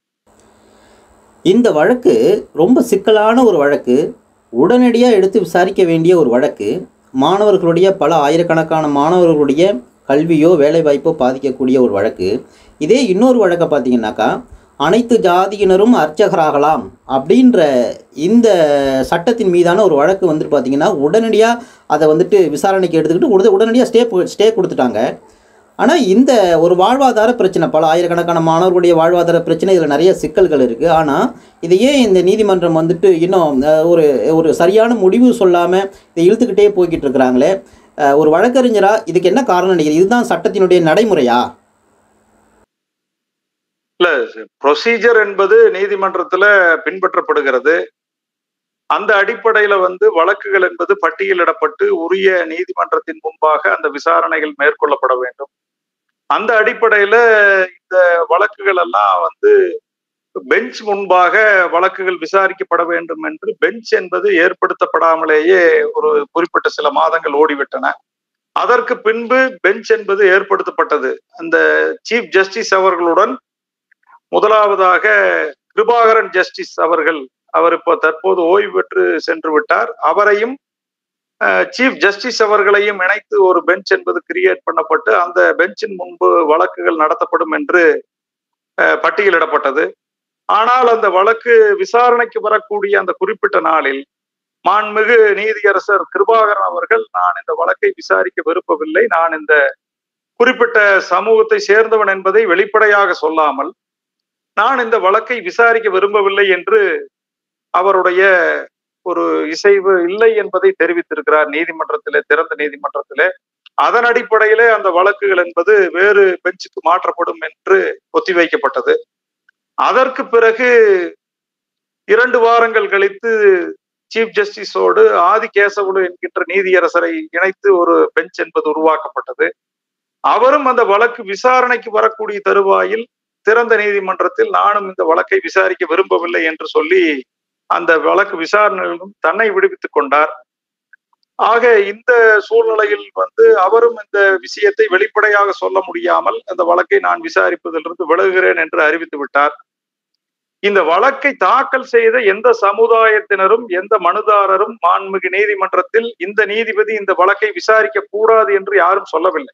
இந்த வழக்கு ரொம்ப சிக்கலான ஒரு வழக்கு உடனடியாக எடுத்து விசாரிக்க வேண்டிய ஒரு வழக்கு மாணவர்களுடைய பல ஆயிரக்கணக்கான மாணவர்களுடைய கல்வியோ வேலைவாய்ப்போ பாதிக்கக்கூடிய ஒரு வழக்கு இதே இன்னொரு வழக்கை பார்த்தீங்கன்னாக்கா அனைத்து ஜாதியினரும் அர்ச்சகராகலாம் அப்படின்ற இந்த சட்டத்தின் மீதான ஒரு வழக்கு வந்துட்டு பார்த்தீங்கன்னா உடனடியாக அதை வந்துட்டு விசாரணைக்கு எடுத்துக்கிட்டு உடனே உடனடியாக ஸ்டே ஸ்டே கொடுத்துட்டாங்க ஆனால் இந்த ஒரு வாழ்வாதார பிரச்சனை பல ஆயிரக்கணக்கான மாணவர்களுடைய வாழ்வாதார பிரச்சனை இதில் நிறைய சிக்கல்கள் இருக்குது ஆனால் இதையே இந்த நீதிமன்றம் வந்துட்டு இன்னும் அஹ், ஒரு ஒரு சரியான முடிவு சொல்லாமல் இதை இழுத்துக்கிட்டே போய்கிட்டு இருக்கிறாங்களே அஹ், ஒரு வழக்கறிஞரா இதுக்கு என்ன காரணம் நினைக்கிறீங்க இதுதான் சட்டத்தினுடைய நடைமுறையா இல்ல ப்ரொசீஜர் என்பது நீதிமன்றத்துல பின்பற்றப்படுகிறது அந்த அடிப்படையில வந்து வழக்குகள் என்பது பட்டியலிடப்பட்டு உரிய நீதிமன்றத்தின் முன்பாக அந்த விசாரணைகள் மேற்கொள்ளப்பட வேண்டும் அந்த அடிப்படையில இந்த வழக்குகள் எல்லாம் வந்து பெஞ்ச் முன்பாக வழக்குகள் விசாரிக்கப்பட வேண்டும் என்று பெஞ்ச் என்பது ஏற்படுத்தப்படாமலேயே ஒரு குறிப்பிட்ட சில மாதங்கள் ஓடிவிட்டன அதற்கு பின்பு பெஞ்ச் என்பது ஏற்படுத்தப்பட்டது அந்த சீஃப் ஜஸ்டிஸ் அவர்களுடன் முதலாவதாக கிருபாகரன் ஜஸ்டிஸ் அவர்கள் அவர் இப்போ தற்போது ஓய்வு பெற்று சென்று விட்டார் அவரையும் சீஃப் ஜஸ்டிஸ் அவர்களையும் இணைத்து ஒரு பெஞ்ச் என்பது கிரியேட் பண்ணப்பட்டு அந்த பெஞ்சின் முன்பு வழக்குகள் நடத்தப்படும் என்று அஹ், பட்டியலிடப்பட்டது ஆனால் அந்த வழக்கு விசாரணைக்கு வரக்கூடிய அந்த குறிப்பிட்ட நாளில் மாண்புமிகு நீதியரசர் கிருபாகரன் அவர்கள் நான் இந்த வழக்கை விசாரிக்க விருப்பவில்லை நான் இந்த குறிப்பிட்ட சமூகத்தை சேர்ந்தவன் என்பதை வெளிப்படையாக சொல்லாமல் நான் இந்த வழக்கை விசாரிக்க விரும்பவில்லை என்று அவருடைய ஒரு இசைவு இல்லை என்பதை தெரிவித்திருக்கிறார் நீதிமன்றத்திலே திறந்த நீதிமன்றத்திலே அதன் அடிப்படையிலே அந்த வழக்குகள் என்பது வேறு பெஞ்சுக்கு மாற்றப்படும் என்று ஒத்திவைக்கப்பட்டது அதற்கு பிறகு இரண்டு வாரங்கள் கழித்து சீஃப் ஜஸ்டிஸோடு ஆதி கேசவலு என்கின்ற நீதியரசரை இணைத்து ஒரு பெஞ்ச் என்பது உருவாக்கப்பட்டது அவரும் அந்த வழக்கு விசாரணைக்கு வரக்கூடிய தருவாயில் திறந்த நீதிமன்றத்தில் நானும் இந்த வழக்கை விசாரிக்க விரும்பவில்லை என்று சொல்லி அந்த வழக்கு விசாரணையிலும் தன்னை விடுவித்துக் கொண்டார் ஆக இந்த சூழ்நிலையில் வந்து அவரும் இந்த விஷயத்தை வெளிப்படையாக சொல்ல முடியாமல் அந்த வழக்கை நான் விசாரிப்பதிலிருந்து விலகுகிறேன் என்று அறிவித்து விட்டார் இந்த வழக்கை தாக்கல் செய்த எந்த சமுதாயத்தினரும் எந்த மனுதாரரும் மாண்புமிகு நீதிமன்றத்தில் இந்த நீதிபதி இந்த வழக்கை விசாரிக்க கூடாது என்று யாரும் சொல்லவில்லை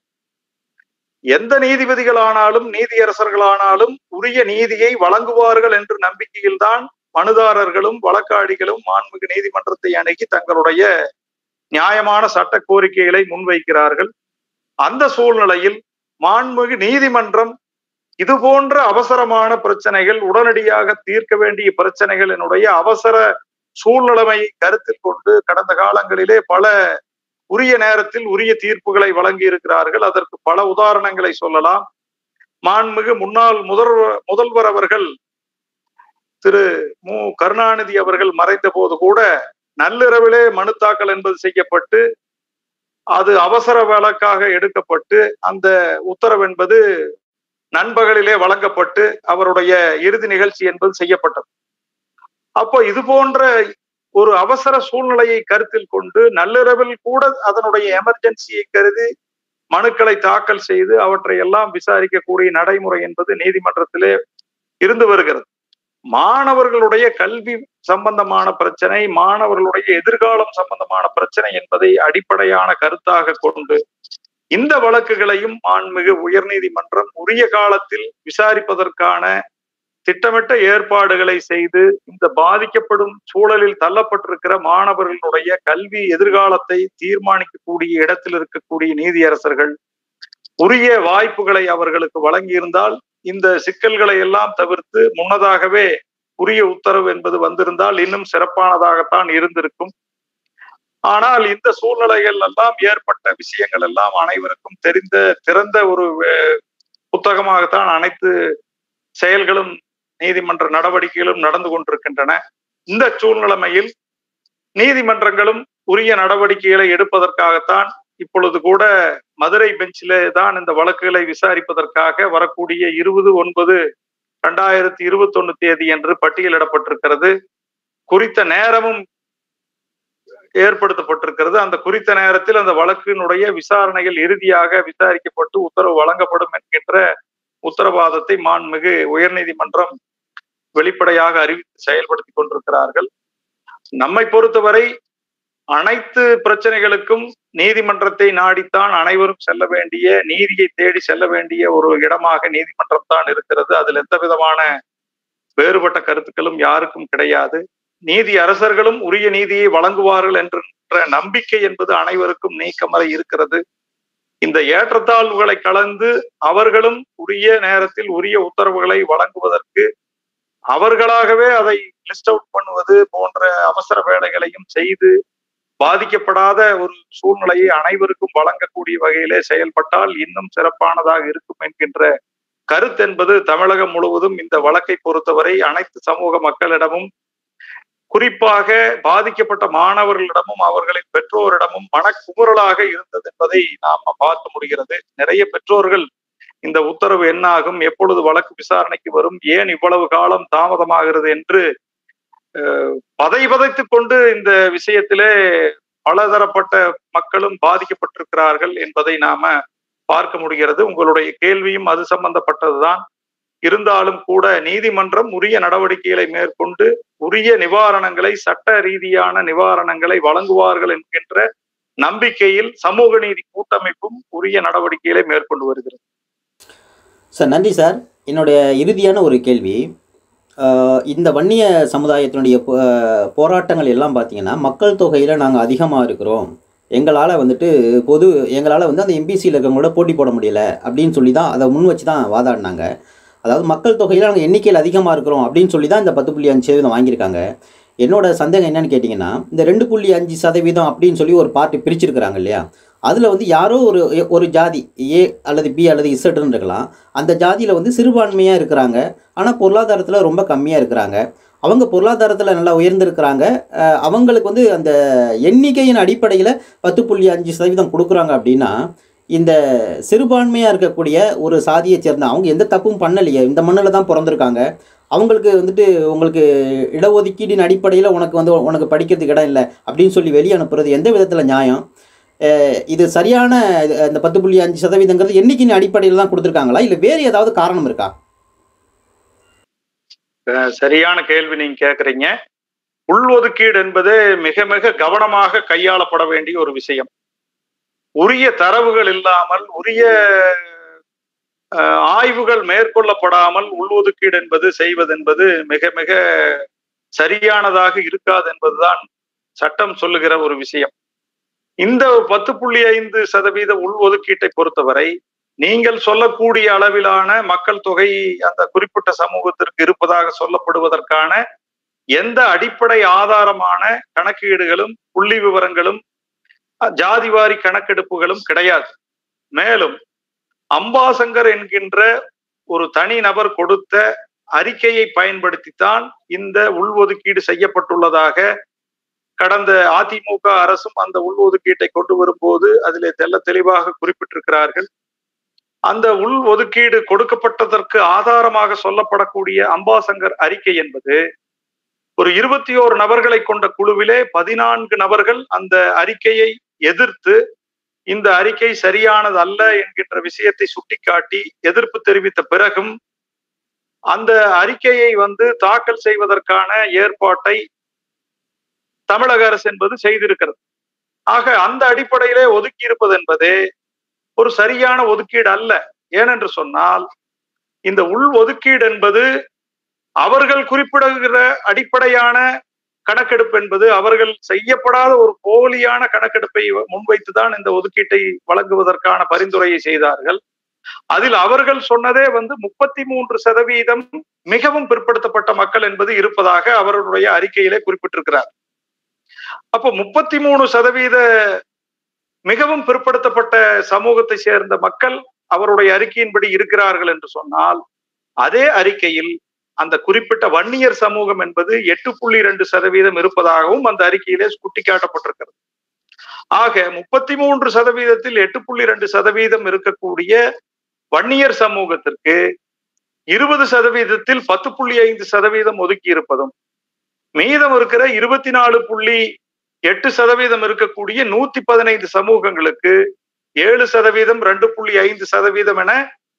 எந்த நீதிபதிகளானாலும் நீதியரசர்களானாலும் உரிய நீதியை வழங்குவார்கள் என்ற நம்பிக்கையில்தான் மனுதாரர்களும் வழக்காடிகளும் மாண்புமிகு நீதிமன்றத்தை அணுகி தங்களுடைய நியாயமான சட்ட கோரிக்கைகளை முன்வைக்கிறார்கள் அந்த சூழ்நிலையில் மாண்புமிகு நீதிமன்றம் இது போன்ற அவசரமான பிரச்சனைகள் உடனடியாக தீர்க்க வேண்டிய பிரச்சனைகளினுடைய அவசர சூழ்நிலைமையை கருத்தில் கொண்டு கடந்த காலங்களிலே பல உரிய நேரத்தில் உரிய தீர்ப்புகளை வழங்கி இருக்கிறார்கள் அதற்கு பல உதாரணங்களை சொல்லலாம் மாண்புமிகு முன்னாள் முதல்வர் முதல்வர் அவர்கள் திரு மு கருணாநிதி அவர்கள் மறைந்த போது கூட நள்ளிரவிலே மனு தாக்கல் என்பது செய்யப்பட்டு அது அவசர வழக்காக எடுக்கப்பட்டு அந்த உத்தரவு என்பது நண்பகலிலே வழங்கப்பட்டு அவருடைய இறுதி நிகழ்ச்சி என்பது செய்யப்பட்டது அப்போ இது போன்ற ஒரு அவசர சூழ்நிலையை கருத்தில் கொண்டு நள்ளிரவில் கூட அதனுடைய எமர்ஜென்சியை கருதி மனுக்களை தாக்கல் செய்து அவற்றை எல்லாம் விசாரிக்கக்கூடிய நடைமுறை என்பது நீதிமன்றத்திலே இருந்து வருகிறது மாணவர்களுடைய கல்வி சம்பந்தமான பிரச்சனை மாணவர்களுடைய எதிர்காலம் சம்பந்தமான பிரச்சனை என்பதை அடிப்படையான கருத்தாக கொண்டு இந்த வழக்குகளையும் மாண்புமிகு உயர்நீதிமன்றம் உரிய காலத்தில் விசாரிப்பதற்கான திட்டமிட்ட ஏற்பாடுகளை செய்து இந்த பாதிக்கப்படும் சூழலில் தள்ளப்பட்டிருக்கிற மாணவர்களுடைய கல்வி எதிர்காலத்தை தீர்மானிக்கக்கூடிய இடத்தில் இருக்கக்கூடிய நீதியரசர்கள் உரிய வாய்ப்புகளை அவர்களுக்கு வழங்கியிருந்தால் இந்த சிக்கல்களை எல்லாம் தவிர்த்து முன்னதாகவே உரிய உத்தரவு என்பது வந்திருந்தால் இன்னும் சிறப்பானதாகத்தான் இருந்திருக்கும் ஆனால் இந்த சூழ்நிலைகள் எல்லாம் ஏற்பட்ட விஷயங்கள் எல்லாம் அனைவருக்கும் தெரிந்த திறந்த ஒரு புத்தகமாகத்தான் அனைத்து செயல்களும் நீதிமன்ற நடவடிக்கைகளும் நடந்து கொண்டிருக்கின்றன இந்த சூழ்நிலைமையில் நீதிமன்றங்களும் உரிய நடவடிக்கைகளை எடுப்பதற்காகத்தான் இப்பொழுது கூட மதுரை பெஞ்சிலே தான் இந்த வழக்குகளை விசாரிப்பதற்காக வரக்கூடிய இருபது ஒன்பது இரண்டாயிரத்தி இருபத்தி ஒன்னு தேதி என்று பட்டியலிடப்பட்டிருக்கிறது குறித்த நேரமும் ஏற்படுத்தப்பட்டிருக்கிறது அந்த குறித்த நேரத்தில் அந்த வழக்கினுடைய விசாரணைகள் இறுதியாக விசாரிக்கப்பட்டு உத்தரவு வழங்கப்படும் என்கின்ற உத்தரவாதத்தை மாண்புமிகு உயர்நீதிமன்றம் வெளிப்படையாக அறிவித்து செயல்படுத்தி கொண்டிருக்கிறார்கள் நம்மை பொறுத்தவரை அனைத்து பிரச்சனைகளுக்கும் நீதிமன்றத்தை நாடித்தான் அனைவரும் செல்ல வேண்டிய நீதியை தேடி செல்ல வேண்டிய ஒரு இடமாக நீதிமன்றம் தான் இருக்கிறது அதில் எந்த விதமான வேறுபட்ட கருத்துக்களும் யாருக்கும் கிடையாது நீதி அரசர்களும் உரிய நீதியை வழங்குவார்கள் என்ற நம்பிக்கை என்பது அனைவருக்கும் நீக்கமற இருக்கிறது இந்த ஏற்றத்தாழ்வுகளை கலந்து அவர்களும் உரிய நேரத்தில் உரிய உத்தரவுகளை வழங்குவதற்கு அவர்களாகவே அதை லிஸ்ட் அவுட் பண்ணுவது போன்ற அவசர வேலைகளையும் செய்து பாதிக்கப்படாத ஒரு சூழ்நிலையை அனைவருக்கும் வழங்கக்கூடிய வகையிலே செயல்பட்டால் இன்னும் சிறப்பானதாக இருக்கும் என்கின்ற கருத்து என்பது தமிழகம் முழுவதும் இந்த வழக்கை பொறுத்தவரை அனைத்து சமூக மக்களிடமும் குறிப்பாக பாதிக்கப்பட்ட மாணவர்களிடமும் அவர்களின் பெற்றோரிடமும் மனக்குமுறலாக இருந்தது என்பதை நாம் பார்க்க முடிகிறது நிறைய பெற்றோர்கள் இந்த உத்தரவு என்னாகும் எப்பொழுது வழக்கு விசாரணைக்கு வரும் ஏன் இவ்வளவு காலம் தாமதமாகிறது என்று பதை பதைத்துக் கொண்டு இந்த விஷயத்திலே பலதரப்பட்ட மக்களும் பாதிக்கப்பட்டிருக்கிறார்கள் என்பதை நாம பார்க்க முடிகிறது உங்களுடைய கேள்வியும் அது சம்பந்தப்பட்டதுதான் இருந்தாலும் கூட நீதிமன்றம் உரிய நடவடிக்கைகளை மேற்கொண்டு உரிய நிவாரணங்களை சட்ட ரீதியான நிவாரணங்களை வழங்குவார்கள் என்கின்ற நம்பிக்கையில் சமூக நீதி கூட்டமைப்பும் உரிய நடவடிக்கைகளை மேற்கொண்டு வருகிறது சார் நன்றி சார் என்னுடைய இறுதியான ஒரு கேள்வி இந்த வன்னிய சமுதாயத்தினுடைய போராட்டங்கள் எல்லாம் பார்த்தீங்கன்னா மக்கள் தொகையில் நாங்கள் அதிகமாக இருக்கிறோம் எங்களால் வந்துட்டு பொது எங்களால் வந்து அந்த எம்பிசியில் இருக்கவங்களோட போட்டி போட முடியல அப்படின்னு சொல்லி தான் அதை முன் வச்சு தான் வாதாடினாங்க அதாவது மக்கள் தொகையில் நாங்கள் எண்ணிக்கையில் அதிகமாக இருக்கிறோம் அப்படின்னு சொல்லி தான் இந்த பத்து புள்ளி அஞ்சு சதவீதம் வாங்கியிருக்காங்க என்னோட சந்தேகம் என்னன்னு கேட்டிங்கன்னா இந்த ரெண்டு புள்ளி அஞ்சு சதவீதம் அப்படின்னு சொல்லி ஒரு பார்ட்டி பிரிச்சிருக்கிறாங்க இல்லையா அதில் வந்து யாரோ ஒரு ஒரு ஜாதி ஏ அல்லது பி அல்லது இசட்னு இருக்கலாம் அந்த ஜாதியில் வந்து சிறுபான்மையாக இருக்கிறாங்க ஆனால் பொருளாதாரத்தில் ரொம்ப கம்மியாக இருக்கிறாங்க அவங்க பொருளாதாரத்தில் நல்லா உயர்ந்திருக்கிறாங்க அஹ், அவங்களுக்கு வந்து அந்த எண்ணிக்கையின் அடிப்படையில் பத்து புள்ளி அஞ்சு சதவீதம் கொடுக்குறாங்க அப்படின்னா இந்த சிறுபான்மையாக இருக்கக்கூடிய ஒரு சாதியை சேர்ந்த அவங்க எந்த தப்பும் பண்ணலையே இந்த மண்ணில் தான் பிறந்திருக்காங்க அவங்களுக்கு வந்துட்டு உங்களுக்கு இடஒதுக்கீடின் அடிப்படையில் உனக்கு வந்து உனக்கு படிக்கிறதுக்கு இடம் இல்லை அப்படின்னு சொல்லி வெளியே அனுப்புறது எந்த விதத்தில் நியாயம் அஹ் இது சரியான இது- இந்த பத்து புள்ளி அஞ்சு சதவீதங்கிறது எண்ணிக்கையின் அடிப்படையில் தான் கொடுத்துருக்காங்களா இல்லை வேறு ஏதாவது காரணம் இருக்கா அஹ் சரியான கேள்வி நீங்க கேக்குறீங்க உள்ஒதுக்கீடு என்பது மிக மிக கவனமாக கையாளப்பட வேண்டிய ஒரு விஷயம் உரிய தரவுகள் இல்லாமல் உரிய அஹ், ஆய்வுகள் மேற்கொள்ளப்படாமல் உள்ஒதுக்கீடு என்பது செய்வது என்பது மிக மிக சரியானதாக இருக்காது என்பதுதான் சட்டம் சொல்லுகிற ஒரு விஷயம் இந்த பத்து புள்ளி ஐந்து சதவீத உள்ஒதுக்கீட்டை பொறுத்தவரை நீங்கள் சொல்லக்கூடிய அளவிலான மக்கள் தொகை அந்த குறிப்பிட்ட சமூகத்திற்கு இருப்பதாக சொல்லப்படுவதற்கான எந்த அடிப்படை ஆதாரமான கணக்கீடுகளும் புள்ளி விவரங்களும் அஹ், ஜாதிவாரி கணக்கெடுப்புகளும் கிடையாது மேலும் அம்பாசங்கர் என்கின்ற ஒரு தனி நபர் கொடுத்த அறிக்கையை பயன்படுத்தித்தான் இந்த உள்ஒதுக்கீடு செய்யப்பட்டுள்ளதாக கடந்த அதிமுக அரசும் அந்த உள்ஒதுக்கீட்டை கொண்டு வரும்போது அதிலே தெள்ள தெளிவாக குறிப்பிட்டிருக்கிறார்கள் அந்த உள் ஒதுக்கீடு கொடுக்கப்பட்டதற்கு ஆதாரமாக சொல்லப்படக்கூடிய அம்பாசங்கர் அறிக்கை என்பது ஒரு இருபத்தி ஓரு நபர்களை கொண்ட குழுவிலே பதினான்கு நபர்கள் அந்த அறிக்கையை எதிர்த்து இந்த அறிக்கை சரியானது அல்ல என்கின்ற விஷயத்தை சுட்டிக்காட்டி எதிர்ப்பு தெரிவித்த பிறகும் அந்த அறிக்கையை வந்து தாக்கல் செய்வதற்கான ஏற்பாட்டை தமிழக அரசு என்பது செய்திருக்கிறது ஆக அந்த அடிப்படையிலே ஒதுக்கி இருப்பது என்பது ஒரு சரியான ஒதுக்கீடு அல்ல ஏனென்று சொன்னால் இந்த உள் ஒதுக்கீடு என்பது அவர்கள் குறிப்பிடுகிற அடிப்படையான கணக்கெடுப்பு என்பது அவர்கள் செய்யப்படாத ஒரு போலியான கணக்கெடுப்பை முன்வைத்துதான் இந்த ஒதுக்கீட்டை வழங்குவதற்கான பரிந்துரையை செய்தார்கள் அதில் அவர்கள் சொன்னதே வந்து முப்பத்தி மூன்று சதவீதம் மிகவும் பிற்படுத்தப்பட்ட மக்கள் என்பது இருப்பதாக அவர்களுடைய அறிக்கையிலே குறிப்பிட்டிருக்கிறார் அப்போ முப்பத்தி மூணு சதவீத மிகவும் பிற்படுத்தப்பட்ட சமூகத்தை சேர்ந்த மக்கள் அவருடைய அறிக்கையின்படி இருக்கிறார்கள் என்று சொன்னால் அதே அறிக்கையில் அந்த குறிப்பிட்ட வன்னியர் சமூகம் என்பது எட்டு புள்ளி ரெண்டு சதவீதம் இருப்பதாகவும் அந்த அறிக்கையிலே சுட்டிக்காட்டப்பட்டிருக்கிறது ஆக முப்பத்தி மூன்று சதவீதத்தில் எட்டு புள்ளி ரெண்டு சதவீதம் இருக்கக்கூடிய வன்னியர் சமூகத்திற்கு இருபது சதவீதத்தில் பத்து புள்ளி ஐந்து சதவீதம் ஒதுக்கி இருப்பதும் மீதம் இருக்கிற இருபத்தி நாலு புள்ளி எட்டு சதவீதம் இருக்கக்கூடிய நூத்தி பதினைந்து சமூகங்களுக்கு ஏழு சதவீதம் ரெண்டு புள்ளி ஐந்து சதவீதம் என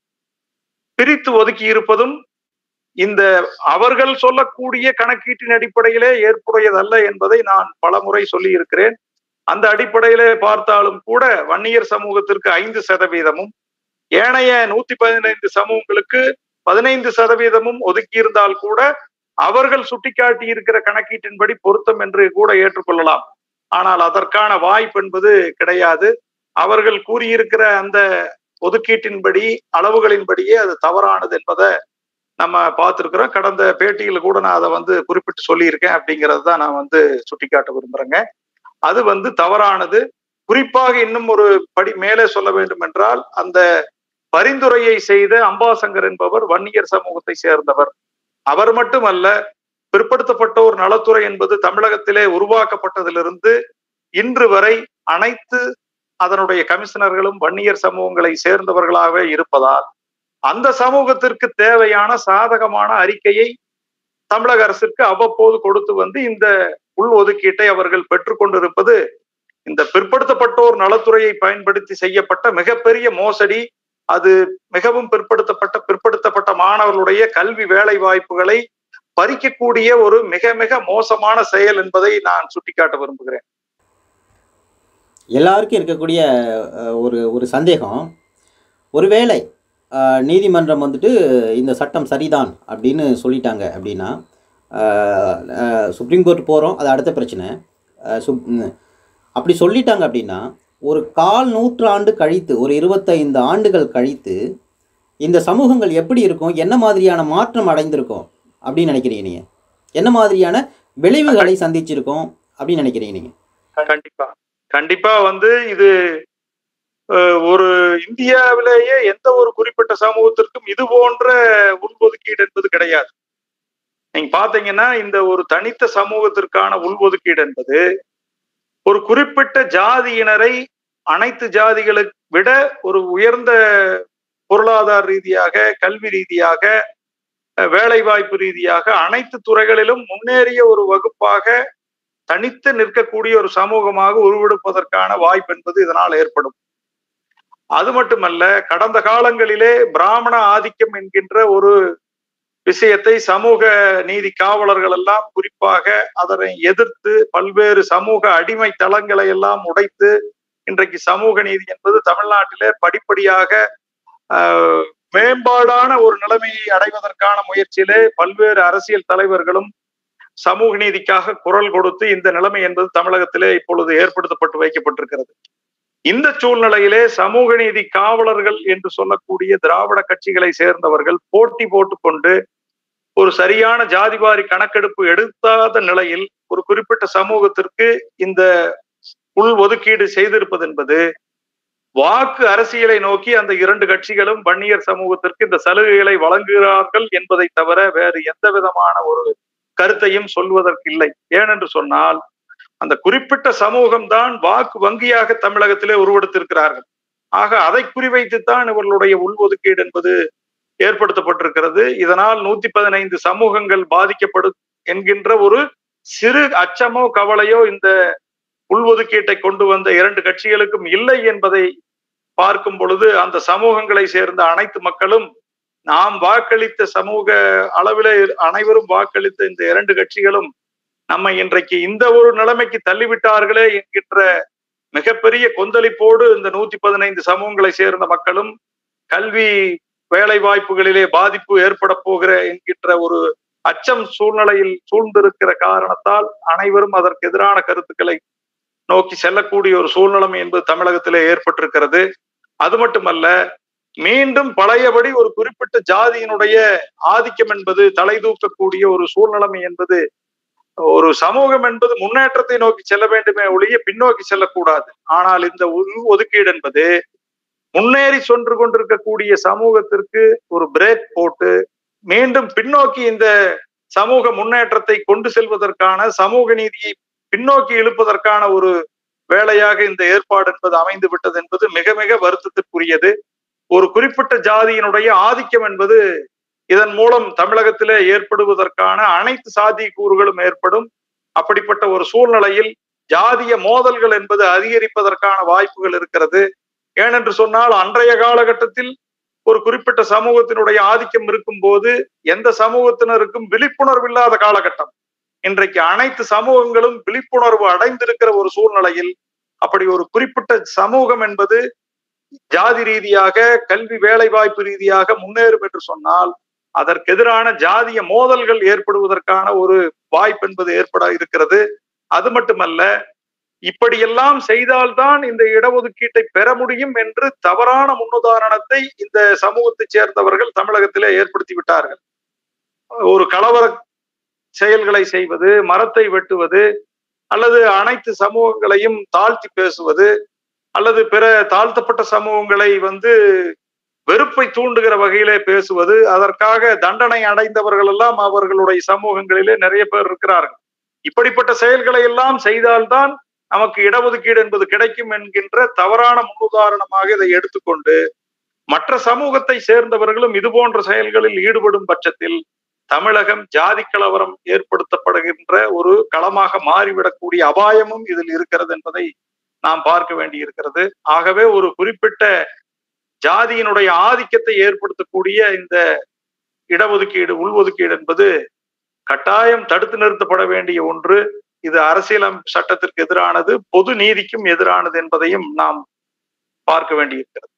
பிரித்து ஒதுக்கி இருப்பதும் இந்த அவர்கள் சொல்லக்கூடிய கணக்கீட்டின் அடிப்படையிலே ஏற்புடையதல்ல என்பதை நான் பலமுறை சொல்லி இருக்கிறேன் அந்த அடிப்படையிலே பார்த்தாலும் கூட வன்னியர் சமூகத்திற்கு ஐந்து சதவீதமும் ஏனைய நூத்தி பதினைந்து சமூகங்களுக்கு பதினைந்து சதவீதமும் ஒதுக்கி இருந்தால் கூட அவர்கள் சுட்டிக்காட்டி இருக்கிற கணக்கீட்டின்படி பொருத்தம் என்று கூட ஏற்றுக்கொள்ளலாம் ஆனால் அதற்கான வாய்ப்பு என்பது கிடையாது அவர்கள் கூறியிருக்கிற அந்த ஒதுக்கீட்டின்படி அளவுகளின்படியே அது தவறானது என்பதை நம்ம பார்த்திருக்கிறோம் கடந்த பேட்டியில கூட நான் அதை வந்து குறிப்பிட்டு சொல்லியிருக்கேன் அப்படிங்கிறது தான் நான் வந்து சுட்டிக்காட்ட விரும்புறேங்க அது வந்து தவறானது குறிப்பாக இன்னும் ஒரு படி மேலே சொல்ல வேண்டும் என்றால் அந்த பரிந்துரையை செய்த அம்பாசங்கர் என்பவர் வன்னியர் சமூகத்தை சேர்ந்தவர் அவர் மட்டுமல்ல பிற்படுத்தப்பட்டோர் நலத்துறை என்பது தமிழகத்திலே உருவாக்கப்பட்டதிலிருந்து இன்று வரை அனைத்து அதனுடைய கமிஷனர்களும் வன்னியர் சமூகங்களை சேர்ந்தவர்களாகவே இருப்பதால் அந்த சமூகத்திற்கு தேவையான சாதகமான அறிக்கையை தமிழக அரசிற்கு அவ்வப்போது கொடுத்து வந்து இந்த உள் ஒதுக்கீட்டை அவர்கள் பெற்றுக்கொண்டிருப்பது இந்த பிற்படுத்தப்பட்டோர் நலத்துறையை பயன்படுத்தி செய்யப்பட்ட மிகப்பெரிய மோசடி அது மிகவும் பிற்படுத்தப்பட்ட பிற்படுத்தப்பட்ட மாணவர்களுடைய கல்வி வேலை வாய்ப்புகளை பறிக்கக்கூடிய ஒரு மிக மிக மோசமான செயல் என்பதை நான் சுட்டிக்காட்ட விரும்புகிறேன் எல்லாருக்கும் இருக்கக்கூடிய அஹ், ஒரு ஒரு சந்தேகம் ஒருவேளை அஹ், நீதிமன்றம் வந்துட்டு இந்த சட்டம் சரிதான் அப்படின்னு சொல்லிட்டாங்க அப்படின்னா அஹ், அஹ், சுப்ரீம் கோர்ட் போகிறோம் அது அடுத்த பிரச்சனை அஹ், சுப் ம், அப்படி சொல்லிட்டாங்க அப்படின்னா ஒரு கால் நூற்றாண்டு கழித்து ஒரு இருபத்தைந்து ஆண்டுகள் கழித்து இந்த சமூகங்கள் எப்படி இருக்கும் என்ன மாதிரியான மாற்றம் அடைந்திருக்கும் அப்படின்னு நினைக்கிறீங்க நீங்கள் என்ன மாதிரியான விளைவுகளை சந்திச்சிருக்கோம் அப்படின்னு நினைக்கிறீங்க நீங்கள் கண்டிப்பா கண்டிப்பா வந்து இது அஹ், ஒரு இந்தியாவிலேயே எந்த ஒரு குறிப்பிட்ட சமூகத்திற்கும் இது போன்ற உள்ஒதுக்கீடு என்பது கிடையாது நீங்க பாத்தீங்கன்னா இந்த ஒரு தனித்த சமூகத்திற்கான உள்ஒதுக்கீடு என்பது ஒரு குறிப்பிட்ட ஜாதியினரை அனைத்து ஜாதிகளை விட ஒரு உயர்ந்த பொருளாதார ரீதியாக கல்வி ரீதியாக அஹ், வேலை வாய்ப்பு ரீதியாக அனைத்து துறைகளிலும் முன்னேறிய ஒரு வகுப்பாக தனித்து நிற்கக்கூடிய ஒரு சமூகமாக உருவெடுப்பதற்கான வாய்ப்பு என்பது இதனால் ஏற்படும் அது மட்டுமல்ல கடந்த காலங்களிலே பிராமண ஆதிக்கம் என்கின்ற ஒரு விஷயத்தை சமூக நீதி காவலர்கள் எல்லாம் குறிப்பாக அதனை எதிர்த்து பல்வேறு சமூக அடிமை தளங்களை எல்லாம் உடைத்து இன்றைக்கு சமூக நீதி என்பது தமிழ்நாட்டிலே படிப்படியாக ஆஹ், மேம்பாடான ஒரு நிலைமையை அடைவதற்கான முயற்சியிலே பல்வேறு அரசியல் தலைவர்களும் சமூக நீதிக்காக குரல் கொடுத்து இந்த நிலைமை என்பது தமிழகத்திலே இப்பொழுது ஏற்படுத்தப்பட்டு வைக்கப்பட்டிருக்கிறது இந்த சூழ்நிலையிலே சமூக நீதி காவலர்கள் என்று சொல்லக்கூடிய திராவிட கட்சிகளை சேர்ந்தவர்கள் போட்டி போட்டுக்கொண்டு ஒரு சரியான ஜாதிவாரி கணக்கெடுப்பு எடுக்காத நிலையில் ஒரு குறிப்பிட்ட சமூகத்திற்கு இந்த உள் ஒதுக்கீடு செய்திருப்பது என்பது வாக்கு அரசியலை நோக்கி அந்த இரண்டு கட்சிகளும் வன்னியர் சமூகத்திற்கு இந்த சலுகைகளை வழங்குகிறார்கள் என்பதை தவிர வேறு எந்த விதமான ஒரு கருத்தையும் சொல்வதற்கு இல்லை ஏனென்று சொன்னால் அந்த குறிப்பிட்ட சமூகம்தான் வாக்கு வங்கியாக தமிழகத்திலே உருவெடுத்திருக்கிறார்கள் ஆக அதை குறிவைத்துத்தான் இவர்களுடைய உள்ஒதுக்கீடு என்பது ஏற்படுத்தப்பட்டிருக்கிறது இதனால் நூத்தி பதினைந்து சமூகங்கள் பாதிக்கப்படும் என்கின்ற ஒரு சிறு அச்சமோ கவலையோ இந்த உள்ஒதுக்கீட்டை கொண்டு வந்த இரண்டு கட்சிகளுக்கும் இல்லை என்பதை பார்க்கும் பொழுது அந்த சமூகங்களை சேர்ந்த அனைத்து மக்களும் நாம் வாக்களித்த சமூக அளவிலே அனைவரும் வாக்களித்த இந்த இரண்டு கட்சிகளும் நம்மை இன்றைக்கு இந்த ஒரு நிலைமைக்கு தள்ளிவிட்டார்களே என்கின்ற மிகப்பெரிய கொந்தளிப்போடு இந்த நூத்தி பதினைந்து சமூகங்களை சேர்ந்த மக்களும் கல்வி வேலை வாய்ப்புகளிலே பாதிப்பு ஏற்பட போகிற என்கின்ற ஒரு அச்சம் சூழ்நிலையில் சூழ்ந்திருக்கிற காரணத்தால் அனைவரும் அதற்கு எதிரான கருத்துக்களை நோக்கி செல்லக்கூடிய ஒரு சூழ்நிலைமை என்பது தமிழகத்திலே ஏற்பட்டிருக்கிறது அது மட்டுமல்ல மீண்டும் பழையபடி ஒரு குறிப்பிட்ட ஜாதியினுடைய ஆதிக்கம் என்பது தலை தூக்கக்கூடிய ஒரு சூழ்நிலைமை என்பது ஒரு சமூகம் என்பது முன்னேற்றத்தை நோக்கி செல்ல வேண்டுமே ஒழிய பின்னோக்கி செல்லக்கூடாது ஆனால் இந்த உள் ஒதுக்கீடு என்பது முன்னேறி சென்று கொண்டிருக்கக்கூடிய சமூகத்திற்கு ஒரு பிரேக் போட்டு மீண்டும் பின்னோக்கி இந்த சமூக முன்னேற்றத்தை கொண்டு செல்வதற்கான சமூக நீதியை பின்னோக்கி இழுப்பதற்கான ஒரு வேலையாக இந்த ஏற்பாடு என்பது அமைந்து விட்டது என்பது மிக மிக வருத்தத்திற்குரியது ஒரு குறிப்பிட்ட ஜாதியினுடைய ஆதிக்கம் என்பது இதன் மூலம் தமிழகத்திலே ஏற்படுவதற்கான அனைத்து சாதிய கூறுகளும் ஏற்படும் அப்படிப்பட்ட ஒரு சூழ்நிலையில் ஜாதிய மோதல்கள் என்பது அதிகரிப்பதற்கான வாய்ப்புகள் இருக்கிறது ஏனென்று சொன்னால் அன்றைய காலகட்டத்தில் ஒரு குறிப்பிட்ட சமூகத்தினுடைய ஆதிக்கம் இருக்கும் போது எந்த சமூகத்தினருக்கும் விழிப்புணர்வு இல்லாத காலகட்டம் இன்றைக்கு அனைத்து சமூகங்களும் விழிப்புணர்வு அடைந்திருக்கிற ஒரு சூழ்நிலையில் அப்படி ஒரு குறிப்பிட்ட சமூகம் என்பது ஜாதி ரீதியாக கல்வி வேலை வாய்ப்பு ரீதியாக முன்னேறும் என்று சொன்னால் அதற்கு எதிரான ஜாதிய மோதல்கள் ஏற்படுவதற்கான ஒரு வாய்ப்பு என்பது ஏற்பட இருக்கிறது அது மட்டுமல்ல இப்படியெல்லாம் செய்தால்தான் இந்த இடஒதுக்கீட்டை பெற முடியும் என்று தவறான முன்னுதாரணத்தை இந்த சமூகத்தைச் சேர்ந்தவர்கள் தமிழகத்திலே ஏற்படுத்தி விட்டார்கள் ஒரு கலவர செயல்களை செய்வது மரத்தை வெட்டுவது அல்லது அனைத்து சமூகங்களையும் தாழ்த்தி பேசுவது அல்லது பிற தாழ்த்தப்பட்ட சமூகங்களை வந்து வெறுப்பை தூண்டுகிற வகையிலே பேசுவது அதற்காக தண்டனை அடைந்தவர்கள் எல்லாம் அவர்களுடைய சமூகங்களிலே நிறைய பேர் இருக்கிறார்கள் இப்படிப்பட்ட செயல்களை எல்லாம் செய்தால்தான் நமக்கு இடஒதுக்கீடு என்பது கிடைக்கும் என்கின்ற தவறான முன்னுதாரணமாக இதை எடுத்துக்கொண்டு மற்ற சமூகத்தை சேர்ந்தவர்களும் இது போன்ற செயல்களில் ஈடுபடும் பட்சத்தில் தமிழகம் ஜாதி கலவரம் ஏற்படுத்தப்படுகின்ற ஒரு களமாக மாறிவிடக்கூடிய அபாயமும் இதில் இருக்கிறது என்பதை நாம் பார்க்க வேண்டி இருக்கிறது ஆகவே ஒரு குறிப்பிட்ட ஜாதியினுடைய ஆதிக்கத்தை ஏற்படுத்தக்கூடிய இந்த இடஒதுக்கீடு உள்ஒதுக்கீடு என்பது கட்டாயம் தடுத்து நிறுத்தப்பட வேண்டிய ஒன்று இது அரசியலம் சட்டத்திற்கு எதிரானது பொது நீதிக்கும் எதிரானது என்பதையும் நாம் பார்க்க வேண்டியிருக்கிறது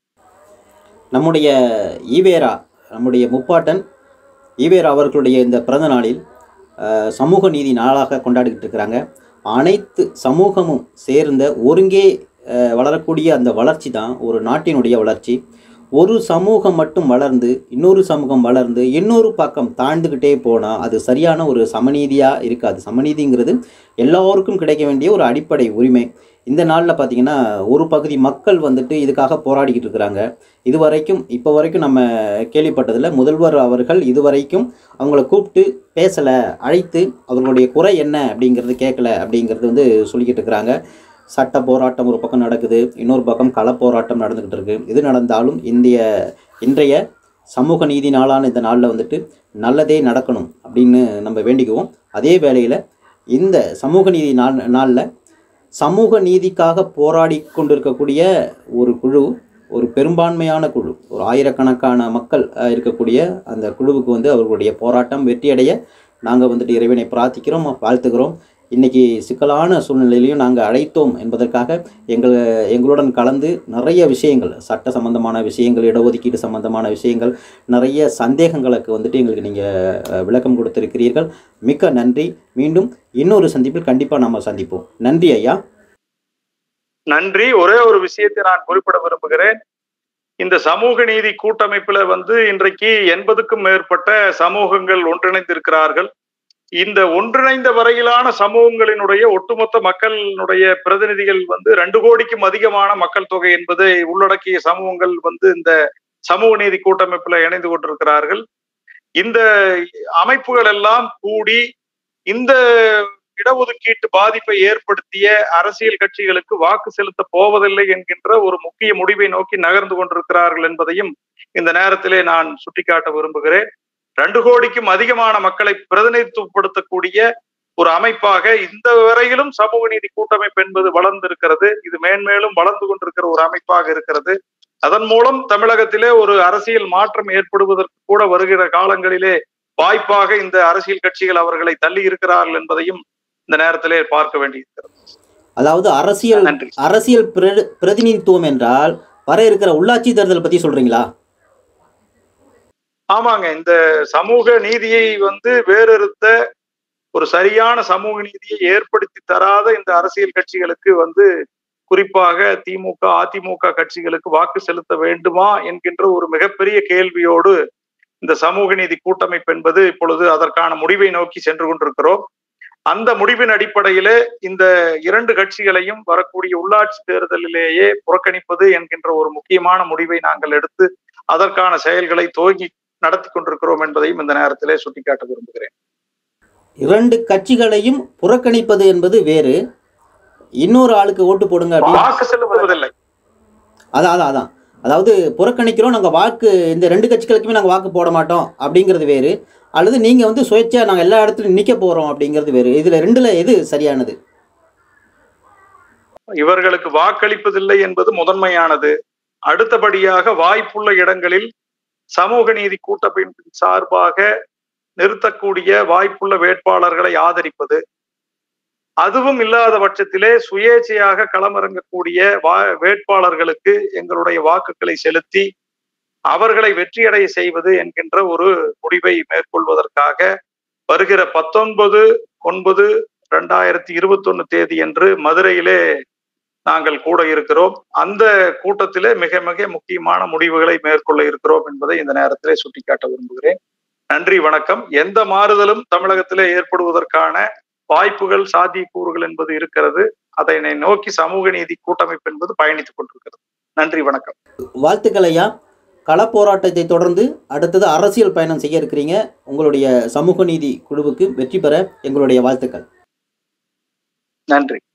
நம்முடைய ஈவேரா நம்முடைய முப்பாட்டன் ஈவேரா அவர்களுடைய இந்த பிறந்த நாளில் அஹ், சமூக நீதி நாளாக கொண்டாடிக்கிட்டு இருக்கிறாங்க அனைத்து சமூகமும் சேர்ந்த ஒருங்கே அஹ், வளரக்கூடிய அந்த வளர்ச்சி தான் ஒரு நாட்டினுடைய வளர்ச்சி ஒரு சமூகம் மட்டும் வளர்ந்து இன்னொரு சமூகம் வளர்ந்து இன்னொரு பக்கம் தாழ்ந்துக்கிட்டே போனால் அது சரியான ஒரு சமநீதியாக இருக்காது சமநீதிங்கிறது எல்லோருக்கும் கிடைக்க வேண்டிய ஒரு அடிப்படை உரிமை இந்த நாளில் பார்த்தீங்கன்னா ஒரு பகுதி மக்கள் வந்துட்டு இதுக்காக போராடிக்கிட்டு இருக்கிறாங்க இது வரைக்கும் இப்போ வரைக்கும் நம்ம கேள்விப்பட்டதில் முதல்வர் அவர்கள் இதுவரைக்கும் அவங்கள கூப்பிட்டு பேசலை அழைத்து அவர்களுடைய குறை என்ன அப்படிங்கிறது கேட்கல அப்படிங்கிறது வந்து சொல்லிக்கிட்டு இருக்கிறாங்க சட்ட போராட்டம் ஒரு பக்கம் நடக்குது இன்னொரு பக்கம் கள போராட்டம் நடந்துக்கிட்டு இருக்கு இது நடந்தாலும் இந்திய இன்றைய சமூக நீதி நாளான இந்த நாளில் வந்துட்டு நல்லதே நடக்கணும் அப்படின்னு நம்ம வேண்டிக்குவோம் அதே வேளையில் இந்த சமூக நீதி நாள் நாளில் சமூக நீதிக்காக போராடி கொண்டிருக்கக்கூடிய ஒரு குழு ஒரு பெரும்பான்மையான குழு ஒரு ஆயிரக்கணக்கான மக்கள் அஹ், இருக்கக்கூடிய அந்த குழுவுக்கு வந்து அவர்களுடைய போராட்டம் வெற்றியடைய நாங்கள் வந்துட்டு இறைவனை பிரார்த்திக்கிறோம் வாழ்த்துக்கிறோம் இன்னைக்கு சிக்கலான சூழ்நிலையிலையும் நாங்கள் அழைத்தோம் என்பதற்காக எங்கள் எங்களுடன் கலந்து நிறைய விஷயங்கள் சட்ட சம்பந்தமான விஷயங்கள் இடஒதுக்கீடு சம்பந்தமான விஷயங்கள் நிறைய சந்தேகங்களுக்கு வந்துட்டு எங்களுக்கு நீங்கள் விளக்கம் கொடுத்திருக்கிறீர்கள் மிக்க நன்றி மீண்டும் இன்னொரு சந்திப்பில் கண்டிப்பாக நம்ம சந்திப்போம் நன்றி ஐயா நன்றி ஒரே ஒரு விஷயத்தை நான் குறிப்பிட விரும்புகிறேன் இந்த சமூக நீதி கூட்டமைப்புல வந்து இன்றைக்கு எண்பதுக்கும் மேற்பட்ட சமூகங்கள் ஒன்றிணைந்திருக்கிறார்கள் இந்த ஒன்றிணைந்த வரையிலான சமூகங்களினுடைய ஒட்டுமொத்த மக்களினுடைய பிரதிநிதிகள் வந்து ரெண்டு கோடிக்கும் அதிகமான மக்கள் தொகை என்பதை உள்ளடக்கிய சமூகங்கள் வந்து இந்த சமூக நீதி கூட்டமைப்புல இணைந்து கொண்டிருக்கிறார்கள் இந்த அமைப்புகள் எல்லாம் கூடி இந்த இடஒதுக்கீட்டு பாதிப்பை ஏற்படுத்திய அரசியல் கட்சிகளுக்கு வாக்கு செலுத்த போவதில்லை என்கின்ற ஒரு முக்கிய முடிவை நோக்கி நகர்ந்து கொண்டிருக்கிறார்கள் என்பதையும் இந்த நேரத்திலே நான் சுட்டிக்காட்ட விரும்புகிறேன் ரெண்டு கோடிக்கும் அதிகமான மக்களை பிரதிநிதித்துவப்படுத்தக்கூடிய ஒரு அமைப்பாக இந்த வரையிலும் சமூக நீதி கூட்டமைப்பு என்பது வளர்ந்திருக்கிறது இது மேன்மேலும் வளர்ந்து கொண்டிருக்கிற ஒரு அமைப்பாக இருக்கிறது அதன் மூலம் தமிழகத்திலே ஒரு அரசியல் மாற்றம் ஏற்படுவதற்கு கூட வருகிற காலங்களிலே வாய்ப்பாக இந்த அரசியல் கட்சிகள் அவர்களை தள்ளி இருக்கிறார்கள் என்பதையும் இந்த நேரத்திலே பார்க்க வேண்டியிருக்கிறது அதாவது அரசியல் நன்றி அரசியல் பிர- பிரதிநிதித்துவம் என்றால் வர இருக்கிற உள்ளாட்சி தேர்தல் பற்றி சொல்கிறீங்களா ஆமாங்க இந்த சமூக நீதியை வந்து வேறறுத்த ஒரு சரியான சமூக நீதியை ஏற்படுத்தி தராத இந்த அரசியல் கட்சிகளுக்கு வந்து குறிப்பாக திமுக அதிமுக கட்சிகளுக்கு வாக்கு செலுத்த வேண்டுமா என்கின்ற ஒரு மிகப்பெரிய கேள்வியோடு இந்த சமூக நீதி கூட்டமைப்பு என்பது இப்பொழுது அதற்கான முடிவை நோக்கி சென்று கொண்டிருக்கிறோம் அந்த முடிவின் அடிப்படையிலே இந்த இரண்டு கட்சிகளையும் வரக்கூடிய உள்ளாட்சி தேர்தலிலேயே புறக்கணிப்பது என்கின்ற ஒரு முக்கியமான முடிவை நாங்கள் எடுத்து அதற்கான செயல்களை துவங்கி நடத்தி கொண்டிருக்கிறோம் என்பதையும் இந்த நேரத்திலே சுட்டிக்காட்ட விரும்புகிறேன் இரண்டு கட்சிகளையும் புறக்கணிப்பது என்பது வேறு இன்னொரு ஆளுக்கு ஓட்டு போடுங்க அப்படின்னு வாக்கு செலுத்துவதில்லை அதான் அதான் அதான் அதாவது புறக்கணிக்கிறோம் நாங்கள் வாக்கு இந்த ரெண்டு கட்சிகளுக்குமே நாங்கள் வாக்கு போட மாட்டோம் அப்படிங்கிறது வேறு அல்லது நீங்கள் வந்து சுயேட்சையாக நாங்கள் எல்லா இடத்துலையும் நிற்க போகிறோம் அப்படிங்கிறது வேறு இதில் ரெண்டில் எது சரியானது இவர்களுக்கு வாக்களிப்பதில்லை என்பது முதன்மையானது அடுத்தபடியாக வாய்ப்புள்ள இடங்களில் சமூக நீதி கூட்டமைப்பின் சார்பாக நிறுத்தக்கூடிய வாய்ப்புள்ள வேட்பாளர்களை ஆதரிப்பது அதுவும் இல்லாத பட்சத்திலே சுயேட்சையாக களமிறங்கக்கூடிய வா வேட்பாளர்களுக்கு எங்களுடைய வாக்குகளை செலுத்தி அவர்களை வெற்றியடைய செய்வது என்கின்ற ஒரு முடிவை மேற்கொள்வதற்காக வருகிற பத்தொன்பது ஒன்பது ரெண்டாயிரத்தி இருபத்தொன்னு தேதி என்று மதுரையிலே நாங்கள் கூட இருக்கிறோம் அந்த கூட்டத்திலே மிக மிக முக்கியமான முடிவுகளை மேற்கொள்ள இருக்கிறோம் என்பதை இந்த நேரத்திலே சுட்டிக்காட்ட விரும்புகிறேன் நன்றி வணக்கம் எந்த மாறுதலும் தமிழகத்திலே ஏற்படுவதற்கான வாய்ப்புகள் சாத்தியக்கூறுகள் என்பது இருக்கிறது அதனை நோக்கி சமூக நீதி கூட்டமைப்பு என்பது பயணித்துக் கொண்டிருக்கிறது நன்றி வணக்கம் வாழ்த்துக்கள் ஐயா களப்போராட்டத்தை தொடர்ந்து அடுத்தது அரசியல் பயணம் செய்ய இருக்கிறீங்க உங்களுடைய சமூக நீதி குழுவுக்கு வெற்றி பெற எங்களுடைய வாழ்த்துக்கள் நன்றி